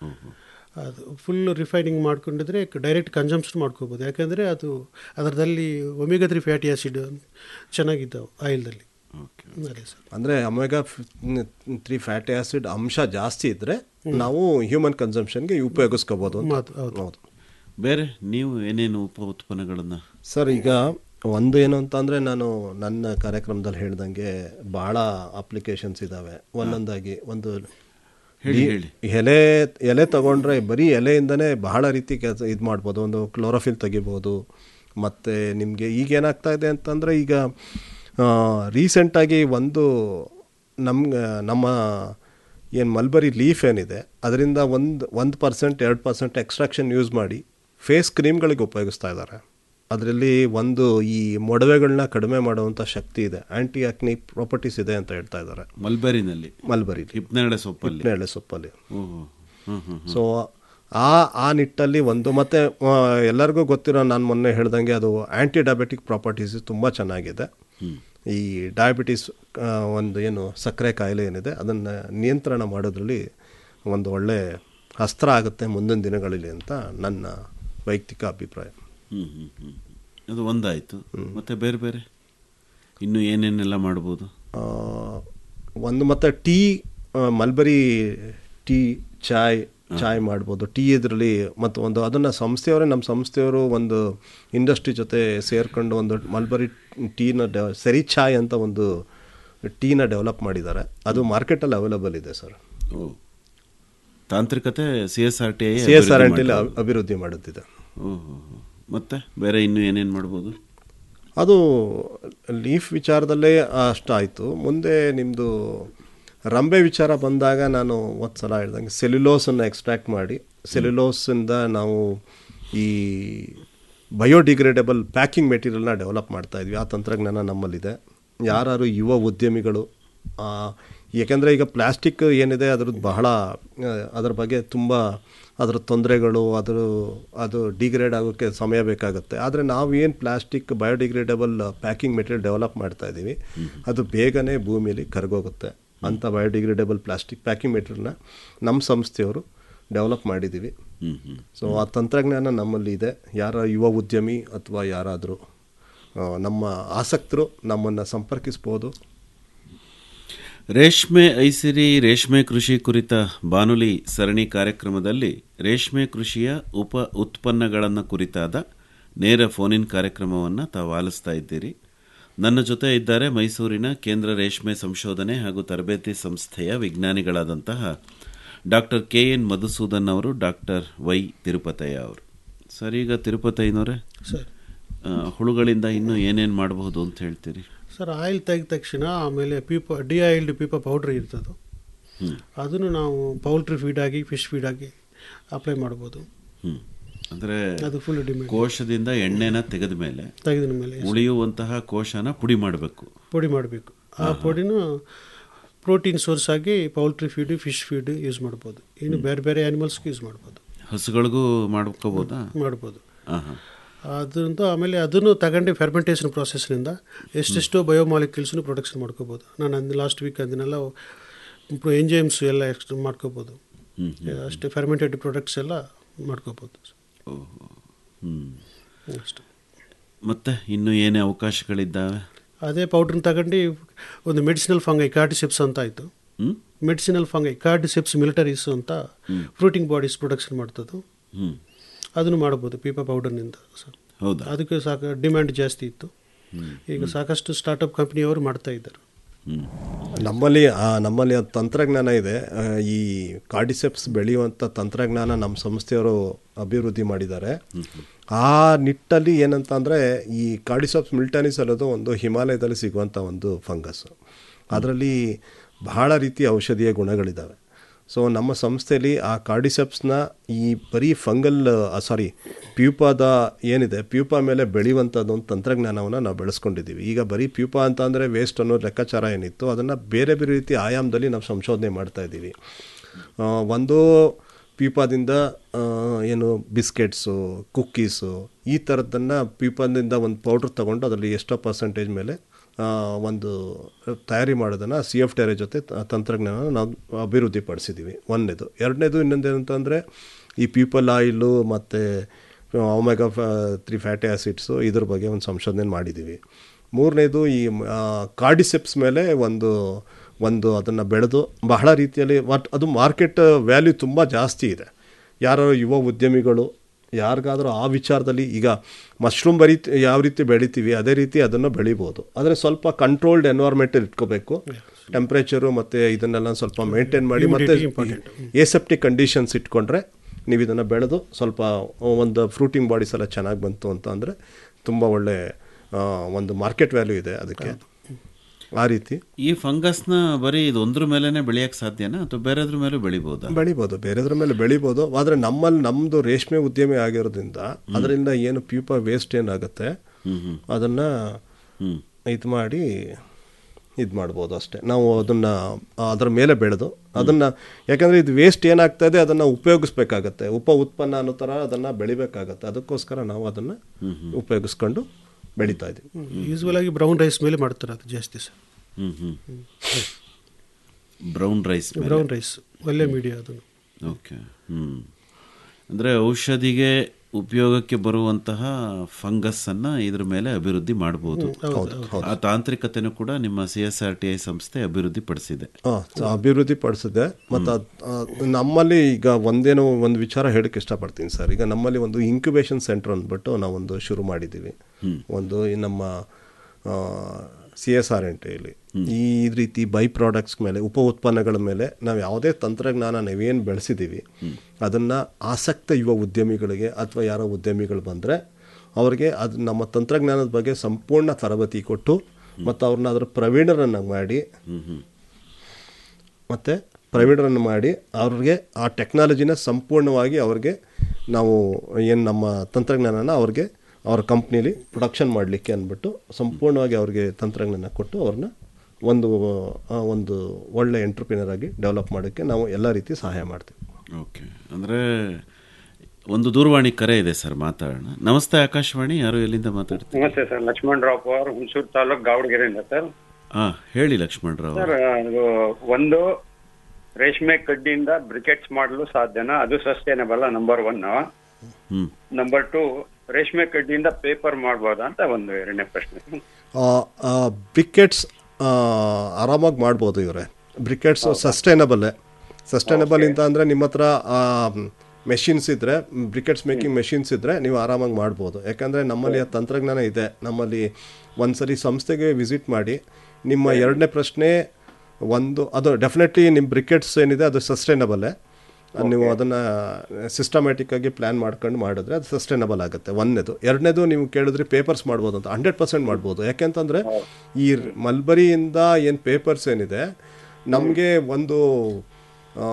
ಅದು ಫುಲ್ ರಿಫೈನಿಂಗ್ ಮಾಡ್ಕೊಂಡಿದ್ರೆ ಡೈರೆಕ್ಟ್ ಕನ್ಸಂಪ್ಷನ್ ಮಾಡ್ಕೋಬೋದು ಯಾಕಂದರೆ ಅದು ಅದರದಲ್ಲಿ ಒಮೆಗಾ ತ್ರೀ ಫ್ಯಾಟಿ ಆಸಿಡ್ ಚೆನ್ನಾಗಿದ್ದಾವೆ ಆಯಿಲ್ದಲ್ಲಿ ಅದೇ ಸರ್
ಅಂದರೆ ಅಮೆಗಾ ತ್ರೀ ಫ್ಯಾಟಿ ಆಸಿಡ್ ಅಂಶ ಜಾಸ್ತಿ ಇದ್ದರೆ ನಾವು ಹ್ಯೂಮನ್ ಕನ್ಸಂಪ್ಷನ್ಗೆ ಉಪಯೋಗಿಸ್ಕೋಬೋದು ಅಂತ.
ಮಾತು- ಹೌದು.
ಹೌದು
ಬೇರೆ ನೀವು ಏನೇನು ಉಪ ಉತ್ಪನ್ನಗಳನ್ನು
ಸರ್ ಈಗ ಒಂದು ಏನು ಅಂತ ಅಂದರೆ ನಾನು ನನ್ನ ಕಾರ್ಯಕ್ರಮದಲ್ಲಿ ಹೇಳ್ದಂಗೆ ಭಾಳ ಅಪ್ಲಿಕೇಶನ್ಸ್ ಇದ್ದಾವೆ ಒಂದೊಂದಾಗಿ ಒಂದು
ಹೇಳಿ,
ಈ-
ಹೇಳಿ.
ಎಲೆ ಎಲೆ ತಗೊಂಡ್ರೆ ಬರೀ ಎಲೆಯಿಂದನೇ ಬಹಳ ರೀತಿ ಕೆಲಸ ಇದು ಮಾಡ್ಬೋದು ಒಂದು ಕ್ಲೋರೋಫಿಲ್ ತೆಗಿಬೋದು ಮತ್ತು ನಿಮಗೆ ಈಗ ಏನಾಗ್ತಾ ಇದೆ ಅಂತಂದರೆ ಈಗ ರೀಸೆಂಟಾಗಿ ಒಂದು ನಮ್ಗೆ ನಮ್ಮ ಏನು ಮಲ್ಬರಿ ಲೀಫ್ ಏನಿದೆ ಅದರಿಂದ ಒಂದು ಒಂದು ಪರ್ಸೆಂಟ್ ಎರಡು ಪರ್ಸೆಂಟ್ ಎಕ್ಸ್ಟ್ರಾಕ್ಷನ್ ಯೂಸ್ ಮಾಡಿ ಫೇಸ್ ಕ್ರೀಮ್ಗಳಿಗೆ ಉಪಯೋಗಿಸ್ತಾ ಇದ್ದಾರೆ ಅದರಲ್ಲಿ ಒಂದು ಈ ಮೊಡವೆಗಳನ್ನ ಕಡಿಮೆ ಮಾಡುವಂಥ ಶಕ್ತಿ ಇದೆ ಆ್ಯಂಟಿ ಆಕ್ನಿ ಪ್ರಾಪರ್ಟೀಸ್ ಇದೆ ಅಂತ ಹೇಳ್ತಾ ಇದ್ದಾರೆ
ಮಲ್ಬರಿನಲ್ಲಿ
ಮಲ್ಬರಿ
ಹಿಪ್ನೇರಳೆ ಸೊಪ್ಪಲ್ಲಿ
ಹಿಪ್ನೇರಳೆ ಸೊಪ್ಪಲ್ಲಿ
ಓಹೋ ಹ್ಞೂ ಹ್ಞೂ
ಸೊ ಆ ಆ ನಿಟ್ಟಲ್ಲಿ ಒಂದು ಮತ್ತು ಎಲ್ಲರಿಗೂ ಗೊತ್ತಿರೋ ನಾನು ಮೊನ್ನೆ ಹೇಳ್ದಂಗೆ ಅದು ಆ್ಯಂಟಿ ಡಯಾಬಿಟಿಕ್ ಪ್ರಾಪರ್ಟೀಸ್ ತುಂಬ ಚೆನ್ನಾಗಿದೆ ಈ ಡಯಾಬಿಟಿಸ್ ಒಂದು ಏನು ಸಕ್ಕರೆ ಕಾಯಿಲೆ ಏನಿದೆ ಅದನ್ನು ನಿಯಂತ್ರಣ ಮಾಡೋದ್ರಲ್ಲಿ ಒಂದು ಒಳ್ಳೆ ಅಸ್ತ್ರ ಆಗುತ್ತೆ ಮುಂದಿನ ದಿನಗಳಲ್ಲಿ ಅಂತ ನನ್ನ ವೈಯಕ್ತಿಕ ಅಭಿಪ್ರಾಯ
ಹ್ಞೂ ಹ್ಞೂ ಹ್ಞೂ ಅದು ಒಂದಾಯಿತು ಮತ್ತು ಬೇರೆ ಬೇರೆ ಇನ್ನು ಏನೇನೆಲ್ಲ ಮಾಡ್ಬೋದು
ಆ, ಒಂದು ಮತ್ತು ಟೀ ಆ, ಮಲ್ಬರಿ ಟೀ ಚಾಯ್ ಚಾಯ್ ಮಾಡ್ಬೋದು ಟೀ ಇದರಲ್ಲಿ ಮತ್ತು ಒಂದು ಅದನ್ನು ಸಂಸ್ಥೆಯವರೇ ನಮ್ಮ ಸಂಸ್ಥೆಯವರು ಒಂದು ಇಂಡಸ್ಟ್ರಿ ಜೊತೆ ಸೇರ್ಕೊಂಡು ಒಂದು ಮಲ್ಬರಿ ಟೀನ ಡೆ ಸರಿ ಚಾಯ್ ಅಂತ ಒಂದು ಟೀನ ಡೆವಲಪ್ ಮಾಡಿದ್ದಾರೆ ಅದು ಮಾರ್ಕೆಟಲ್ಲಿ ಅವೈಲಬಲ್ ಇದೆ ಸರ್
ಓ ತಾಂತ್ರಿಕತೆ C S R T I
C S R N ಟಿಲಿ ಅಭಿವೃದ್ಧಿ ಮಾಡುತ್ತಿದೆ
ಓಹೋ ಮತ್ತೆ ಬೇರೆ ಇನ್ನು ಏನೇನು ಮಾಡ್ಬೋದು
ಅದು ಲೀಫ್ ವಿಚಾರದಲ್ಲೇ ಅಷ್ಟಾಯಿತು ಮುಂದೆ ನಿಮ್ಮದು ರಂಬೆ ವಿಚಾರ ಬಂದಾಗ ನಾನು ಒಂದು ಸಲ ಹೇಳ್ದಂಗೆ ಸೆಲ್ಯುಲೋಸನ್ನು ಎಕ್ಸ್ಟ್ರಾಕ್ಟ್ ಮಾಡಿ ಸೆಲ್ಯುಲೋಸಿಂದ ನಾವು ಈ ಬಯೋಡಿಗ್ರೇಡೇಬಲ್ ಪ್ಯಾಕಿಂಗ್ ಮೆಟೀರಿಯಲ್ನ ಡೆವಲಪ್ ಮಾಡ್ತಾ ಇದ್ವಿ ಆ ತಂತ್ರಜ್ಞಾನ ನಮ್ಮಲ್ಲಿದೆ ಯಾರು ಯುವ ಉದ್ಯಮಿಗಳು ಆ, ಏಕೆಂದರೆ ಈಗ ಪ್ಲಾಸ್ಟಿಕ್ ಏನಿದೆ ಅದ್ರದ್ದು ಬಹಳ ಆ, ಅದ್ರ ಬಗ್ಗೆ ತುಂಬ ಅದರ ತೊಂದರೆಗಳು ಅದ್ರ ಅದು ಡಿಗ್ರೇಡ್ ಆಗೋಕ್ಕೆ ಸಮಯ ಬೇಕಾಗುತ್ತೆ ಆದರೆ ನಾವು ಏನು plastic biodegradable packing material develop ಮಾಡ್ತಾ ಇದ್ದೀವಿ ಅದು ಬೇಗನೆ ಭೂಮಿಯಲ್ಲಿ ಕರಗೋಗುತ್ತೆ ಅಂಥ ಬಯೋಡಿಗ್ರೇಡೇಬಲ್ ಪ್ಲಾಸ್ಟಿಕ್ ಪ್ಯಾಕಿಂಗ್ ಮೆಟೀರಿಯಲ್ನ ನಮ್ಮ ಸಂಸ್ಥೆಯವರು ಡೆವಲಪ್ ಮಾಡಿದ್ದೀವಿ ಸೊ ಆ ತಂತ್ರಜ್ಞಾನ ನಮ್ಮಲ್ಲಿ ಇದೆ ಯಾರ ಯುವ ಉದ್ಯಮಿ ಅಥವಾ ಯಾರಾದರೂ ಆ, ನಮ್ಮ ಆಸಕ್ತರು ನಮ್ಮನ್ನು ಸಂಪರ್ಕಿಸ್ಬೋದು
ರೇಷ್ಮೆ ಐಸಿರಿ ರೇಷ್ಮೆ ಕೃಷಿ ಕುರಿತ ಬಾನುಲಿ ಸರಣಿ ಕಾರ್ಯಕ್ರಮದಲ್ಲಿ ರೇಷ್ಮೆ ಕೃಷಿಯ ಉಪ ಉತ್ಪನ್ನಗಳನ್ನು ಕುರಿತಾದ ನೇರ ಫೋನಿನ್ ಕಾರ್ಯಕ್ರಮವನ್ನು ತಾವು ಆಲಿಸ್ತಾ ಇದ್ದೀರಿ ನನ್ನ ಜೊತೆ ಇದ್ದಾರೆ ಮೈಸೂರಿನ ಕೇಂದ್ರ ರೇಷ್ಮೆ ಸಂಶೋಧನೆ ಹಾಗೂ ತರಬೇತಿ ಸಂಸ್ಥೆಯ ವಿಜ್ಞಾನಿಗಳಾದಂತಹ ಡಾಕ್ಟರ್ ಕೆ ಎನ್ ಮಧುಸೂದನ್ ಅವರು ಡಾಕ್ಟರ್ ವೈ ತಿರುಪತಯ್ಯ ಅವರು ಸರ್ ಈಗ ತಿರುಪತಯ್ಯನವರೇ
ಸರ್
ಆ, ಹುಳುಗಳಿಂದ ಇನ್ನೂ ಏನೇನು ಮಾಡಬಹುದು ಅಂತ ಹೇಳ್ತೀರಿ
ಸರ್ ಆಯಿಲ್ ತೆಗೆದ ತಕ್ಷಣ ಆಮೇಲೆ pupa de oiled pupa powder ಇರ್ತದೆ
ಹ್ಮ್.
ಅದನ್ನು ನಾವು ಪೌಲ್ಟ್ರಿ ಫೀಡ್ ಆಗಿ ಫಿಶ್ ಫೀಡ್ ಆಗಿ ಅಪ್ಲೈ ಮಾಡ್ಬೋದು
ಹ್ಮ್. ಅಂದ್ರೆ
ಅದು full demand.
ಕೋಶದಿಂದ ಎಣ್ಣೆನ ತೆಗೆದ ಮೇಲೆ
ತೆಗೆದ ಮೇಲೆ
ಉಳಿಯುವಂತಹ ಕೋಶನ ಪುಡಿ ಮಾಡಬೇಕು
ಪುಡಿ ಮಾಡಬೇಕು ಆ ಪುಡಿನ ಪ್ರೋಟೀನ್ ಸೋರ್ಸ್ ಆಗಿ poultry feed fish feed use ಮಾಡ್ಬೋದು ಇನ್ನು ಬೇರೆ ಬೇರೆ ಆ್ಯನಿಮಲ್ಸ್ಗೂ ಯೂಸ್ ಮಾಡ್ಬೋದು
ಹಸುಗಳಿಗೂ ಮಾಡ್ಕೋಬೋದಾ
ಮಾಡ್ಬೋದು
ಆಹಾ.
ಅದರಿಂದ ಆಮೇಲೆ ಅದನ್ನು ತಗೊಂಡು ಫೆರ್ಮೆಂಟೇಷನ್ ಪ್ರಾಸೆಸ್ನಿಂದ ಎಷ್ಟೆಷ್ಟೋ ಬಯೋಮಾಲಿಕ್ಯೂಲ್ಸ್ನು ಪ್ರೊಡಕ್ಷನ್ ಮಾಡ್ಕೋಬೋದು ನಾನು ಅಂದು ಲಾಸ್ಟ್ ವೀಕ್ ಅದನ್ನೆಲ್ಲ ಎಂಜೈಮ್ಸ್ ಎಲ್ಲ ಎಕ್ಸ್ಟ್ ಮಾಡ್ಕೋಬೋದು
ಹ್ಮ್,
ಅಷ್ಟೇ ಫೆರ್ಮೆಂಟೆಡ್ ಪ್ರಾಡಕ್ಟ್ಸ್ ಎಲ್ಲ ಮಾಡ್ಕೋಬೋದು
ಓಹೋ. ಹ್ಮ್
ಅಷ್ಟೇ
ಮತ್ತೆ ಇನ್ನು ಏನೇ ಅವಕಾಶಗಳಿದ್ದಾವೆ
ಅದೇ ಪೌಡ್ರನ್ನ ತಗೊಂಡು ಒಂದು ಮೆಡಿಸಿನಲ್ ಫಂಗೈ ಕಾರ್ಡಿಸೆಪ್ಸ್ ಅಂತ ಆಯಿತು
ಹ್ಮ್?
ಮೆಡಿಸಿನಲ್ ಫಂಗೈ ಕಾರ್ಡಿಸೆಪ್ಸ್ ಮಿಲಿಟರೀಸ್ ಅಂತ ಫ್ರೂಟಿಂಗ್ ಬಾಡೀಸ್ ಪ್ರೊಡಕ್ಷನ್ ಮಾಡ್ತದ್ದು
ಹ್ಮ್
ಅದನ್ನು ಮಾಡ್ಬೋದು ಪೀಪ ಪೌಡರ್ನಿಂದ
ಹೌದಾ
ಅದಕ್ಕೆ ಸಾಕು ಡಿಮ್ಯಾಂಡ್ ಜಾಸ್ತಿ ಇತ್ತು ಈಗ ಸಾಕಷ್ಟು ಸ್ಟಾರ್ಟಪ್ ಕಂಪ್ನಿಯವರು ಮಾಡ್ತಾ ಇದ್ದಾರೆ
ಹ್ಮ್
ನಮ್ಮಲ್ಲಿ ಆ, ನಮ್ಮಲ್ಲಿ ಅದು ತಂತ್ರಜ್ಞಾನ ಇದೆ ಆ, ಈ ಕಾರ್ಡಿಸೆಪ್ಸ್ ಬೆಳೆಯುವಂಥ ತಂತ್ರಜ್ಞಾನ ನಮ್ಮ ಸಂಸ್ಥೆಯವರು ಅಭಿವೃದ್ಧಿ ಮಾಡಿದ್ದಾರೆ ಆ ನಿಟ್ಟಲ್ಲಿ ಏನಂತ ಅಂದರೆ ಈ ಕಾರ್ಡಿಸೆಪ್ಸ್ ಮಿಲ್ಟಾನಿಸ್ ಅನ್ನೋದು ಒಂದು ಹಿಮಾಲಯದಲ್ಲಿ ಸಿಗುವಂಥ ಒಂದು ಫಂಗಸ್ ಅದರಲ್ಲಿ ಬಹಳ ರೀತಿಯ ಔಷಧೀಯ ಗುಣಗಳಿದ್ದಾವೆ ಸೊ ನಮ್ಮ ಸಂಸ್ಥೆಯಲ್ಲಿ ಆ ಕಾರ್ಡಿಸೆಪ್ಸ್ನ ಈ ಬರೀ ಫಂಗಲ್ ಸಾರಿ ಪ್ಯೂಪಾದ ಏನಿದೆ ಪ್ಯೂಪಾ ಮೇಲೆ ಬೆಳೆಯುವಂಥದ್ದು ಒಂದು ತಂತ್ರಜ್ಞಾನವನ್ನು ನಾವು ಬೆಳೆಸ್ಕೊಂಡಿದ್ದೀವಿ ಈಗ ಬರೀ ಪ್ಯೂಪಾ ಅಂತ ಅಂದರೆ ವೇಸ್ಟ್ ಅನ್ನೋ ಲೆಕ್ಕಾಚಾರ ಏನಿತ್ತು ಅದನ್ನು ಬೇರೆ ಬೇರೆ ರೀತಿ ಆಯಾಮದಲ್ಲಿ ನಾವು ಸಂಶೋಧನೆ ಮಾಡ್ತಾ ಇದ್ದೀವಿ ಆ, ಒಂದು ಪ್ಯೂಪಾದಿಂದ ಆ, ಏನು ಬಿಸ್ಕೆಟ್ಸು ಕುಕ್ಕೀಸು ಈ ಥರದ್ದನ್ನು ಪ್ಯೂಪಾದಿಂದ ಒಂದು ಪೌಡ್ರ್ ತೊಗೊಂಡು ಅದರಲ್ಲಿ ಎಷ್ಟೋ ಪರ್ಸೆಂಟೇಜ್ ಮೇಲೆ ಆ, ಒಂದು ತಯಾರಿ ಮಾಡೋದನ್ನು ಸಿ ಎಫ್ ಟೆರೆ ಜೊತೆ ತ- ತಂತ್ರಜ್ಞಾನ ನಾವು ಅಭಿವೃದ್ಧಿ ಪಡಿಸಿದ್ದೀವಿ ಒಂದನೇದು ಎರಡನೇದು ಇನ್ನೊಂದು ಏನಂತಂದರೆ ಈ ಪೀಪಲ್ ಆಯಿಲು ಮತ್ತು ಒಮೆಗಾ ತ್ರೀ ಫ್ಯಾಟಿ ಆ್ಯಸಿಡ್ಸು ಇದ್ರ ಬಗ್ಗೆ ಒಂದು ಸಂಶೋಧನೆ ಮಾಡಿದ್ದೀವಿ ಮೂರನೇದು ಈ ಕಾರ್ಡಿಸೆಪ್ಸ್ ಮೇಲೆ ಒಂದು ಒಂದು ಅದನ್ನು ಬೆಳೆದು ಬಹಳ ರೀತಿಯಲ್ಲಿ ಬಟ್ ಅದು ಮಾರ್ಕೆಟ್ ವ್ಯಾಲ್ಯೂ ತುಂಬ ಜಾಸ್ತಿ ಇದೆ ಯಾರೋ ಯುವ ಉದ್ಯಮಿಗಳು ಯಾರಿಗಾದರೂ ಆ ವಿಚಾರದಲ್ಲಿ ಈಗ ಮಶ್ರೂಮ್ ಬರೀ ಯಾವ ರೀತಿ ಬೆಳಿತೀವಿ ಅದೇ ರೀತಿ ಅದನ್ನು ಬೆಳಿಬೋದು ಆದರೆ ಸ್ವಲ್ಪ ಕಂಟ್ರೋಲ್ಡ್ ಎನ್ವೈರ್ಮೆಂಟಲ್ಲಿ ಇಟ್ಕೋಬೇಕು ಟೆಂಪ್ರೇಚರು ಮತ್ತು ಇದನ್ನೆಲ್ಲ ಸ್ವಲ್ಪ ಮೇಂಟೈನ್ ಮಾಡಿ ಮತ್ತು
Humidity important.
ಏಸೆಪ್ಟಿಕ್ ಕಂಡೀಷನ್ಸ್ ಇಟ್ಕೊಂಡ್ರೆ ನೀವು ಇದನ್ನು ಬೆಳೆದು ಸ್ವಲ್ಪ ಒಂದು ಫ್ರೂಟಿಂಗ್ ಬಾಡೀಸ್ ಎಲ್ಲ ಚೆನ್ನಾಗಿ ಬಂತು ಅಂತ ಅಂದರೆ ತುಂಬ ಒಳ್ಳೆ ಆ, ಒಂದು ಮಾರ್ಕೆಟ್ ವ್ಯಾಲ್ಯೂ ಇದೆ ಅದಕ್ಕೆ ಆ ರೀತಿ
ಈ ಫಂಗಸ್ನ ಬರೀ ಇದು ಒಂದ್ರ ಮೇಲೆನೆ ಬೆಳೆಯಕ್ಕೆ ಸಾಧ್ಯನಾ ಅಥವಾ ಬೇರೆದ್ರ ಮೇಲೂ ಬೆಳಿಬೋದಾ
ಬೆಳಿಬೋದು ಬೇರೆದ್ರ ಮೇಲೆ ಬೆಳಿಬೋದು ಆದರೆ ನಮ್ಮಲ್ಲಿ ನಮ್ಮದು ರೇಷ್ಮೆ ಉದ್ಯಮಿ ಆಗಿರೋದ್ರಿಂದ ಅದರಿಂದ ಏನು ಪ್ಯೂಪ ವೇಸ್ಟ್ ಏನಾಗುತ್ತೆ ಅದನ್ನು ಇದು ಮಾಡಿ ಇದು ಮಾಡ್ಬೋದು ಅಷ್ಟೇ ನಾವು ಅದನ್ನು ಅದರ ಮೇಲೆ ಬೆಳೆದು ಅದನ್ನು ಯಾಕಂದರೆ ಇದು ವೇಸ್ಟ್ ಏನಾಗ್ತಾ ಇದೆ ಅದನ್ನು ಉಪಯೋಗಿಸ್ಬೇಕಾಗತ್ತೆ ಉಪ ಉತ್ಪನ್ನ ಅನ್ನೋ ಥರ ಅದನ್ನು ಬೆಳಿಬೇಕಾಗತ್ತೆ ಅದಕ್ಕೋಸ್ಕರ ನಾವು ಅದನ್ನು ಉಪಯೋಗಿಸ್ಕೊಂಡು ಬೆಳೀತಾ ಇದ್ದೀವಿ
ಯೂಸ್ವಲ್ ಆಗಿ ಬ್ರೌನ್ ರೈಸ್ ಮೇಲೆ ಮಾಡ್ತಾರೆ ಅದು ಜಾಸ್ತಿ ಸರ್
ಹ್ಮ್ ಹ್ಮ್ ಬ್ರೌನ್ ರೈಸ್
ಬ್ರೌನ್ ರೈಸ್ ಒಳ್ಳೆ ಮೀಡಿಯಾ ಅದನ್ನು
ಓಕೆ ಹ್ಮ್ ಅಂದ್ರೆ ಔಷಧಿಗೆ ಉಪಯೋಗಕ್ಕೆ ಬರುವಂತಹ ಫಂಗಸ್ ಅನ್ನ ಇದ್ರ ಮೇಲೆ ಅಭಿವೃದ್ಧಿ ಮಾಡಬಹುದು
ಹ್ಮ್, ಹೌದು, ಹೌದು.
ಆ ತಾಂತ್ರಿಕತೆನೂ ಕೂಡ ನಿಮ್ಮ C S R T I ಸಂಸ್ಥೆ ಅಭಿವೃದ್ಧಿ ಪಡಿಸಿದೆ
ಹಾಂ ಅಭಿವೃದ್ಧಿ ಪಡಿಸಿದೆ ಮತ್ತು ನಮ್ಮಲ್ಲಿ ಈಗ ಒಂದೇನೋ ಒಂದು ವಿಚಾರ ಹೇಳಕ್ಕೆ ಇಷ್ಟಪಡ್ತೀನಿ ಸರ್ ಈಗ ನಮ್ಮಲ್ಲಿ ಒಂದು ಇನ್ಕ್ಯುಬೇಷನ್ ಸೆಂಟರ್ ಅಂದ್ಬಿಟ್ಟು ನಾವೊಂದು ಶುರು ಮಾಡಿದ್ದೀವಿ ಒಂದು ಈ ನಮ್ಮ ಸಿ ಎಸ್ ಆರ್ ಎನ್ ಟಿಯಲ್ಲಿ ಈ ರೀತಿ ಬೈ ಪ್ರಾಡಕ್ಟ್ಸ್ ಮೇಲೆ ಉಪ ಉತ್ಪನ್ನಗಳ ಮೇಲೆ ನಾವು ಯಾವುದೇ ತಂತ್ರಜ್ಞಾನ ನಾವೇನು ಬೆಳೆಸಿದ್ದೀವಿ ಅದನ್ನು ಆಸಕ್ತ ಯುವ ಉದ್ಯಮಿಗಳಿಗೆ ಅಥವಾ ಯಾರೋ ಉದ್ಯಮಿಗಳು ಬಂದರೆ ಅವ್ರಿಗೆ ಅದು ನಮ್ಮ ತಂತ್ರಜ್ಞಾನದ ಬಗ್ಗೆ ಸಂಪೂರ್ಣ ತರಬೇತಿ ಕೊಟ್ಟು ಮತ್ತು ಅವ್ರನ್ನ ಅದರ ಪ್ರವೀಣರನ್ನು ಮಾಡಿ ಮತ್ತು ಪ್ರವೀಣರನ್ನು ಮಾಡಿ ಅವ್ರಿಗೆ ಆ ಟೆಕ್ನಾಲಜಿನ ಸಂಪೂರ್ಣವಾಗಿ ಅವ್ರಿಗೆ ನಾವು ಏನು ನಮ್ಮ ತಂತ್ರಜ್ಞಾನನ ಅವ್ರಿಗೆ ಅವ್ರ ಕಂಪ್ನೀಲಿ ಪ್ರೊಡಕ್ಷನ್ ಮಾಡಲಿಕ್ಕೆ ಅಂದ್ಬಿಟ್ಟು ಸಂಪೂರ್ಣವಾಗಿ ಅವ್ರಿಗೆ ತಂತ್ರಜ್ಞಾನ ಕೊಟ್ಟು ಅವ್ರನ್ನ ಒಂದು ಆ, ಒಂದು ಒಳ್ಳೆ ಎಂಟ್ರಪ್ರಿನರ್ ಆಗಿ ಡೆವಲಪ್ ಮಾಡೋಕ್ಕೆ ನಾವು ಎಲ್ಲ ರೀತಿ ಸಹಾಯ ಮಾಡ್ತೀವಿ
ಓಕೆ ಅಂದ್ರೆ ಒಂದು ದೂರವಾಣಿ ಕರೆ ಇದೆ ಸರ್ ಮಾತಾಡೋಣ ನಮಸ್ತೆ ಆಕಾಶವಾಣಿ ಯಾರು ಎಲ್ಲಿಂದ ಮಾತಾಡ್ತೀವಿ
ನಮಸ್ತೆ ಸರ್ ಲಕ್ಷ್ಮಣ್ ರಾವ್ ಪವಾರ್ ಹುಣಸೂರು ತಾಲೂಕ್ ಗಾವಡಗೆರೆಯಿಂದ ಸರ್
ಹಾ ಹೇಳಿ ಲಕ್ಷ್ಮಣರಾವ್
ಸರ್ ಅದು ಒಂದು ರೇಷ್ಮೆ ಕಡ್ಡಿಯಿಂದ ಬ್ರಿಕೆಟ್ಸ್ ಮಾಡಲು ಸಾಧ್ಯನಾ ಅದು ಸಸ್ಟೈನಬಲ್ ನಂಬರ್ ಒನ್
ಹ್ಮ್
ನಂಬರ್ ಟು ರೇಷ್ಮೆ ಕಡ್ಡಿಯಿಂದ ಪೇಪರ್ ಮಾಡ್ಬೋದಾ ಅಂತ ಒಂದು ಎರಡನೇ ಪ್ರಶ್ನೆ
ಬ್ರಿಕೆಟ್ಸ್ ಆರಾಮಾಗಿ ಮಾಡ್ಬೋದು ಇವರೇ ಬ್ರಿಕೆಟ್ಸ್ ಸಸ್ಟೈನಬಲ್ಲೇ ಸಸ್ಟೈನಬಲ್ ಅಂತ ಅಂದರೆ ನಿಮ್ಮ ಹತ್ರ ಮೆಷಿನ್ಸ್ ಇದ್ದರೆ ಬ್ರಿಕೆಟ್ಸ್ ಮೇಕಿಂಗ್ ಮೆಷಿನ್ಸ್ ಇದ್ದರೆ ನೀವು ಆರಾಮಾಗಿ ಮಾಡ್ಬೋದು ಯಾಕಂದರೆ ನಮ್ಮಲ್ಲಿ ಆ ತಂತ್ರಜ್ಞಾನ ಇದೆ ನಮ್ಮಲ್ಲಿ ಒಂದ್ಸರಿ ಸಂಸ್ಥೆಗೆ ವಿಸಿಟ್ ಮಾಡಿ ನಿಮ್ಮ ಎರಡನೇ ಪ್ರಶ್ನೆ ಒಂದು ಅದು ಡೆಫಿನೆಟ್ಲಿ ನಿಮ್ಮ ಬ್ರಿಕೆಟ್ಸ್ ಏನಿದೆ ಅದು ಸಸ್ಟೈನಬಲ್ಲೇ ನೀವು ಅದನ್ನು ಸಿಸ್ಟಮ್ಯಾಟಿಕ್ ಆಗಿ ಪ್ಲ್ಯಾನ್ ಮಾಡ್ಕೊಂಡು ಮಾಡಿದ್ರೆ ಅದು ಸಸ್ಟೈನಬಲ್ ಆಗುತ್ತೆ ಒಂದನೇದು ಎರಡನೇದು ನೀವು ಕೇಳಿದ್ರೆ ಪೇಪರ್ಸ್ ಮಾಡ್ಬೋದು ಅಂತ ಹಂಡ್ರೆಡ್ ಪರ್ಸೆಂಟ್ ಮಾಡ್ಬೋದು ಯಾಕೆಂತಂದರೆ ಈ ಮಲ್ಬರಿಯಿಂದ ಏನು ಪೇಪರ್ಸ್ ಏನಿದೆ ನಮಗೆ ಒಂದು ಆ,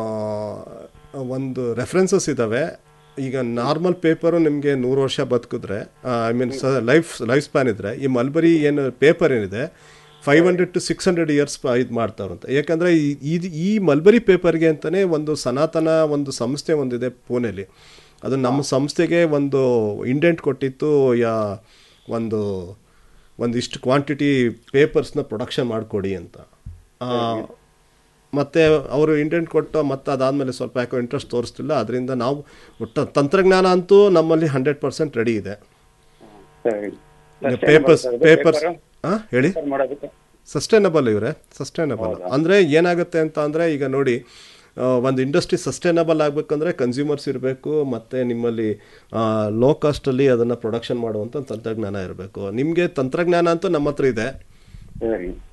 ಒಂದು ರೆಫರೆನ್ಸಸ್ ಇದ್ದಾವೆ ಈಗ ನಾರ್ಮಲ್ ಪೇಪರು ನಿಮಗೆ ನೂರು ವರ್ಷ ಬದುಕಿದ್ರೆ ಐ ಮೀನ್ ಸ ಲೈಫ್ ಲೈಫ್ ಸ್ಪ್ಯಾನ್ ಇದ್ದರೆ ಈ ಮಲ್ಬರಿ ಏನು ಪೇಪರ್ ಏನಿದೆ five hundred to six hundred years ಇದು ಮಾಡ್ತಾರಂತೆ ಯಾಕಂದರೆ ಈ ಈ ಮಲ್ಬರಿ ಪೇಪರ್ಗೆ ಅಂತಲೇ ಒಂದು ಸನಾತನ ಒಂದು ಸಂಸ್ಥೆ ಒಂದಿದೆ ಪುಣೆಲಿ ಅದು ನಮ್ಮ ಸಂಸ್ಥೆಗೆ ಒಂದು ಇಂಡೆಂಟ್ ಕೊಟ್ಟಿತ್ತು ಯಾ ಒಂದು ಒಂದಿಷ್ಟು ಕ್ವಾಂಟಿಟಿ ಪೇಪರ್ಸ್ನ ಪ್ರೊಡಕ್ಷನ್ ಮಾಡಿಕೊಡಿ ಅಂತ ಆ, ಮತ್ತೆ ಅವರು ಇಂಡೆಂಟ್ ಕೊಟ್ಟು ಮತ್ತೆ ಅದಾದಮೇಲೆ ಸ್ವಲ್ಪ ಯಾಕೋ ಇಂಟ್ರೆಸ್ಟ್ ತೋರಿಸ್ತಿಲ್ಲ ಅದರಿಂದ ನಾವು ಒಟ್ಟು ತಂತ್ರಜ್ಞಾನ ಅಂತೂ ನಮ್ಮಲ್ಲಿ ಹಂಡ್ರೆಡ್ ಪರ್ಸೆಂಟ್ ರೆಡಿ ಇದೆ
ಸರಿ
ಪೇಪರ್ಸ್
Sustainable
ಪೇಪರ್ಸ್
paper?
ಹಾಂ ಹೇಳಿ
Paper ಮಾಡೋದಕ್ಕೆ
ಸಸ್ಟೈನಬಲ್ ಇವರೇ ಸಸ್ಟೈನಬಲ್ ಅಂದರೆ ಏನಾಗುತ್ತೆ ಅಂತ ಅಂದರೆ ಈಗ ನೋಡಿ ಆ, ಒಂದು ಇಂಡಸ್ಟ್ರಿ ಸಸ್ಟೈನಬಲ್ ಆಗಬೇಕಂದ್ರೆ ಕನ್ಸ್ಯೂಮರ್ಸ್ ಇರಬೇಕು ಮತ್ತು ನಿಮ್ಮಲ್ಲಿ ಲೋ ಕಾಸ್ಟಲ್ಲಿ ಅದನ್ನು ಪ್ರೊಡಕ್ಷನ್ ಮಾಡುವಂಥ ತಂತ್ರಜ್ಞಾನ ಇರಬೇಕು ನಿಮಗೆ ತಂತ್ರಜ್ಞಾನ ಅಂತೂ ನಮ್ಮ ಹತ್ರ ಇದೆ
ಸರಿ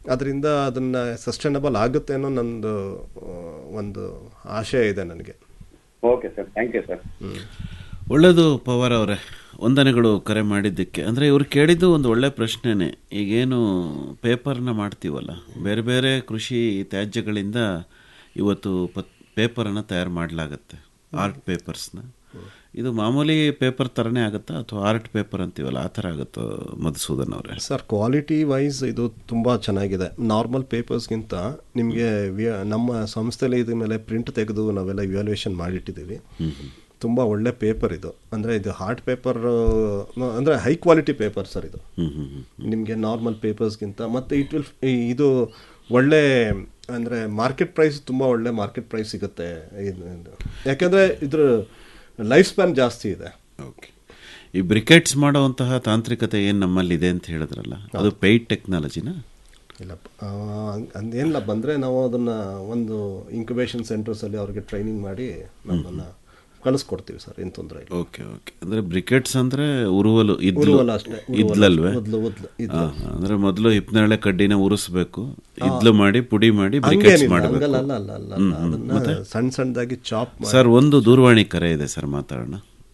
ಅದರಿಂದ ಅದನ್ನ ಸಸ್ಟೈನಬಲ್ ಆಗುತ್ತೆ ಅನ್ನೋ ನಂದು ಆ, ಒಂದು ಆಶಯ ಇದೆ ನನಗೆ
okay sir thank you sir
ಒಳ್ಳೆಯದು ಪವಾರ್ ಅವರೇ ವಂದನೆಗಳು ಕರೆ ಮಾಡಿದ್ದಕ್ಕೆ ಅಂದರೆ ಇವ್ರು ಕೇಳಿದ್ದು ಒಂದು ಒಳ್ಳೆ ಪ್ರಶ್ನೆನೇ ಈಗೇನು ಪೇಪರ್ನ ಮಾಡ್ತೀವಲ್ಲ ಬೇರೆ ಬೇರೆ ಕೃಷಿ ತ್ಯಾಜ್ಯಗಳಿಂದ ಇವತ್ತು ಪತ್ ಪೇಪರನ್ನು ತಯಾರು ಮಾಡಲಾಗತ್ತೆ ಆರ್ಟ್ ಪೇಪರ್ಸ್ನ ಇದು ಮಾಮೂಲಿ ಪೇಪರ್ ಥರನೇ ಆಗುತ್ತಾ ಅಥವಾ ಆರ್ಟ್ ಪೇಪರ್ ಅಂತೀವಲ್ಲ ಆ ಥರ ಆಗುತ್ತೋ ಮಧುಸೂದನ್ ಅವರೇ
ಸರ್ ಕ್ವಾಲಿಟಿ ವೈಸ್ ಇದು ತುಂಬ ಚೆನ್ನಾಗಿದೆ ನಾರ್ಮಲ್ ಪೇಪರ್ಸ್ಗಿಂತ ನಿಮಗೆ ನಮ್ಮ ಸಂಸ್ಥೆಯಲ್ಲಿ ಇದ್ರ ಮೇಲೆ ಪ್ರಿಂಟ್ ತೆಗೆದು ನಾವೆಲ್ಲ ಇವ್ಯಾಲ್ಯೂಯೇಷನ್ ಮಾಡಿಟ್ಟಿದ್ದೀವಿ ತುಂಬ ಒಳ್ಳೆ ಪೇಪರ್ ಇದು ಅಂದರೆ ಇದು ಹಾರ್ಟ್ ಪೇಪರ್ ಅಂದರೆ ಹೈ ಕ್ವಾಲಿಟಿ ಪೇಪರ್ ಸರ್ ಇದು ನಿಮಗೆ ನಾರ್ಮಲ್ ಪೇಪರ್ಸ್ಗಿಂತ ಮತ್ತು ಇಟ್ ವಿಲ್ ಇದು ಒಳ್ಳೆ ಅಂದರೆ ಮಾರ್ಕೆಟ್ ಪ್ರೈಸ್ ತುಂಬ ಒಳ್ಳೆ ಮಾರ್ಕೆಟ್ ಪ್ರೈಸ್ ಸಿಗುತ್ತೆ ಇದು ಇದು. ಯಾಕೆಂದರೆ ಇದ್ರ ಲೈಫ್ ಸ್ಪ್ಯಾನ್ ಜಾಸ್ತಿ ಇದೆ
ಓಕೆ ಈ ಬ್ರಿಕೆಟ್ಸ್ ಮಾಡುವಂತಹ ತಾಂತ್ರಿಕತೆ ಏನು ನಮ್ಮಲ್ಲಿದೆ ಅಂತ ಹೇಳಿದ್ರಲ್ಲ ಅದು ಪೇಯ್ಡ್ ಟೆಕ್ನಾಲಜಿನ
ಇಲ್ಲ ಅಂದೇನಿಲ್ಲ ಬಂದರೆ ನಾವು ಅದನ್ನು ಒಂದು ಇನ್ಕ್ಯುಬೇಷನ್ ಸೆಂಟರ್ಸಲ್ಲಿ ಅವ್ರಿಗೆ ಟ್ರೈನಿಂಗ್ ಮಾಡಿ ನಮ್ಮನ್ನು ಕಳಿಸ್ಕೊಡ್ತೀವಿ ಸರ್ ಏನು ತೊಂದರೆ ಇಲ್ಲ
ಓಕೆ ಓಕೆ ಅಂದರೆ ಬ್ರಿಕೆಟ್ಸ್ ಅಂದರೆ ಉರುವಲು ಇದ್ಲು
ಉರುವಲು ಅಷ್ಟೇ, ಉರುವಲು
ಇದ್ಲಲ್ವೇ
ಅಷ್ಟೇ, ಉದ್ಲು, ಉದ್ಲು, ಇದ್ಲು.
ಆ, ಅಂದರೆ ಮೊದಲು ಹಿಪ್ನೇರಳೆ ಕಡ್ಡಿನ ಉರಿಸ್ಬೇಕು ಇದ್ಲು ಮಾಡಿ ಪುಡಿ ಮಾಡಿ ಬ್ರಿಕೆಟ್ಸ್
ಹಂಗೇನಿಲ್ಲ,
ಮಾಡಬೇಕು
ಹಂಗಲ್ಲ, ಅಲ್ಲ, ಅಲ್ಲ, ಅಲ್ಲ,
ಹ್ಮ್, ಹ್ಮ್.
ಅದನ್ನ
ಮತ್ತೆ
ಸಣ್ಣ ಸಣ್ಣದಾಗಿ ಚಾಪ್ ಮಾಡಿ
ಸರ್ ಒಂದು ದೂರವಾಣಿ ಕರೆ ಇದೆ ಸರ್ ಮಾತಾಡೋಣ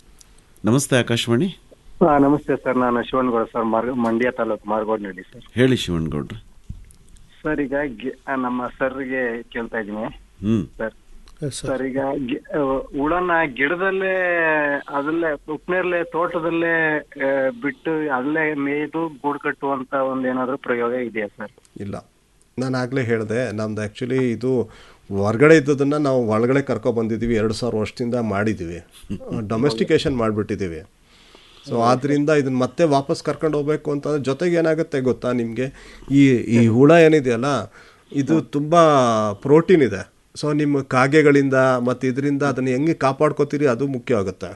ನಮಸ್ತೆ ಆಕಾಶವಾಣಿ
ಹಾ ನಮಸ್ತೆ ಸರ್ ನಾನು ಶಿವನಗೌಡ ಸರ್ ಮಾರ್ ಮಂಡ್ಯ ತಾಲೂಕು ಮಾರ್ಗೋಡ್ನಹಳ್ಳಿ ಸರ್
ಹೇಳಿ ಶಿವನ್ಗೌಡ್ರೆ
ಸರ್ ಈಗ ಗಿ- ಆ, ನಮ್ಮ ಸರ್ಗೆ ಕೇಳ್ತಾ ಇದ್ದೀನಿ
ಹ್ಮ್
ಸರ್ ಸರ್ ಈಗ ಗಿ- ಆ, ಹುಳನ ಗಿಡದಲ್ಲೇ ಅದಲ್ಲೇ ಉಪ್ನೇರ್ಲೆ ತೋಟದಲ್ಲೇ ಆ, ಬಿಟ್ಟು ಅಲ್ಲೇ ಮೇಯ್ದು ಗೂಡು ಕಟ್ಟುವಂತ ಒಂದ್ ಏನಾದ್ರು ಪ್ರಯೋಗ ಇದೆಯಾ ಸರ್
ಇಲ್ಲ ನಾನು ಆಗಲೇ ಹೇಳಿದೆ ನಮ್ದು ಆ್ಯಕ್ಚುಲಿ ಇದು ಹೊರಗಡೆ ಇದ್ದದನ್ನು ನಾವು ಒಳಗಡೆ ಕರ್ಕೊ ಬಂದಿದ್ದೀವಿ ಎರಡು ಸಾವಿರ ವರ್ಷದಿಂದ ಮಾಡಿದ್ದೀವಿ ಡೊಮೆಸ್ಟಿಕೇಶನ್ ಮಾಡಿಬಿಟ್ಟಿದ್ದೀವಿ ಸೊ ಆದ್ದರಿಂದ ಇದನ್ನ ಮತ್ತೆ ವಾಪಸ್ ಕರ್ಕೊಂಡು ಹೋಗ್ಬೇಕು ಅಂತಂದ್ರೆ ಜೊತೆಗೆ ಏನಾಗುತ್ತೆ ಗೊತ್ತಾ ನಿಮಗೆ ಈ ಈ ಹುಳ ಏನಿದೆಯಲ್ಲ ಇದು ತುಂಬ ಪ್ರೋಟೀನ್ ಇದೆ ಸೊ ನಿಮ್ಮ ಕಾಗೆಗಳಿಂದ ಮತ್ತು ಇದರಿಂದ ಅದನ್ನು ಹೆಂಗೆ ಕಾಪಾಡ್ಕೋತೀರಿ ಅದು ಮುಖ್ಯ ಆಗುತ್ತೆ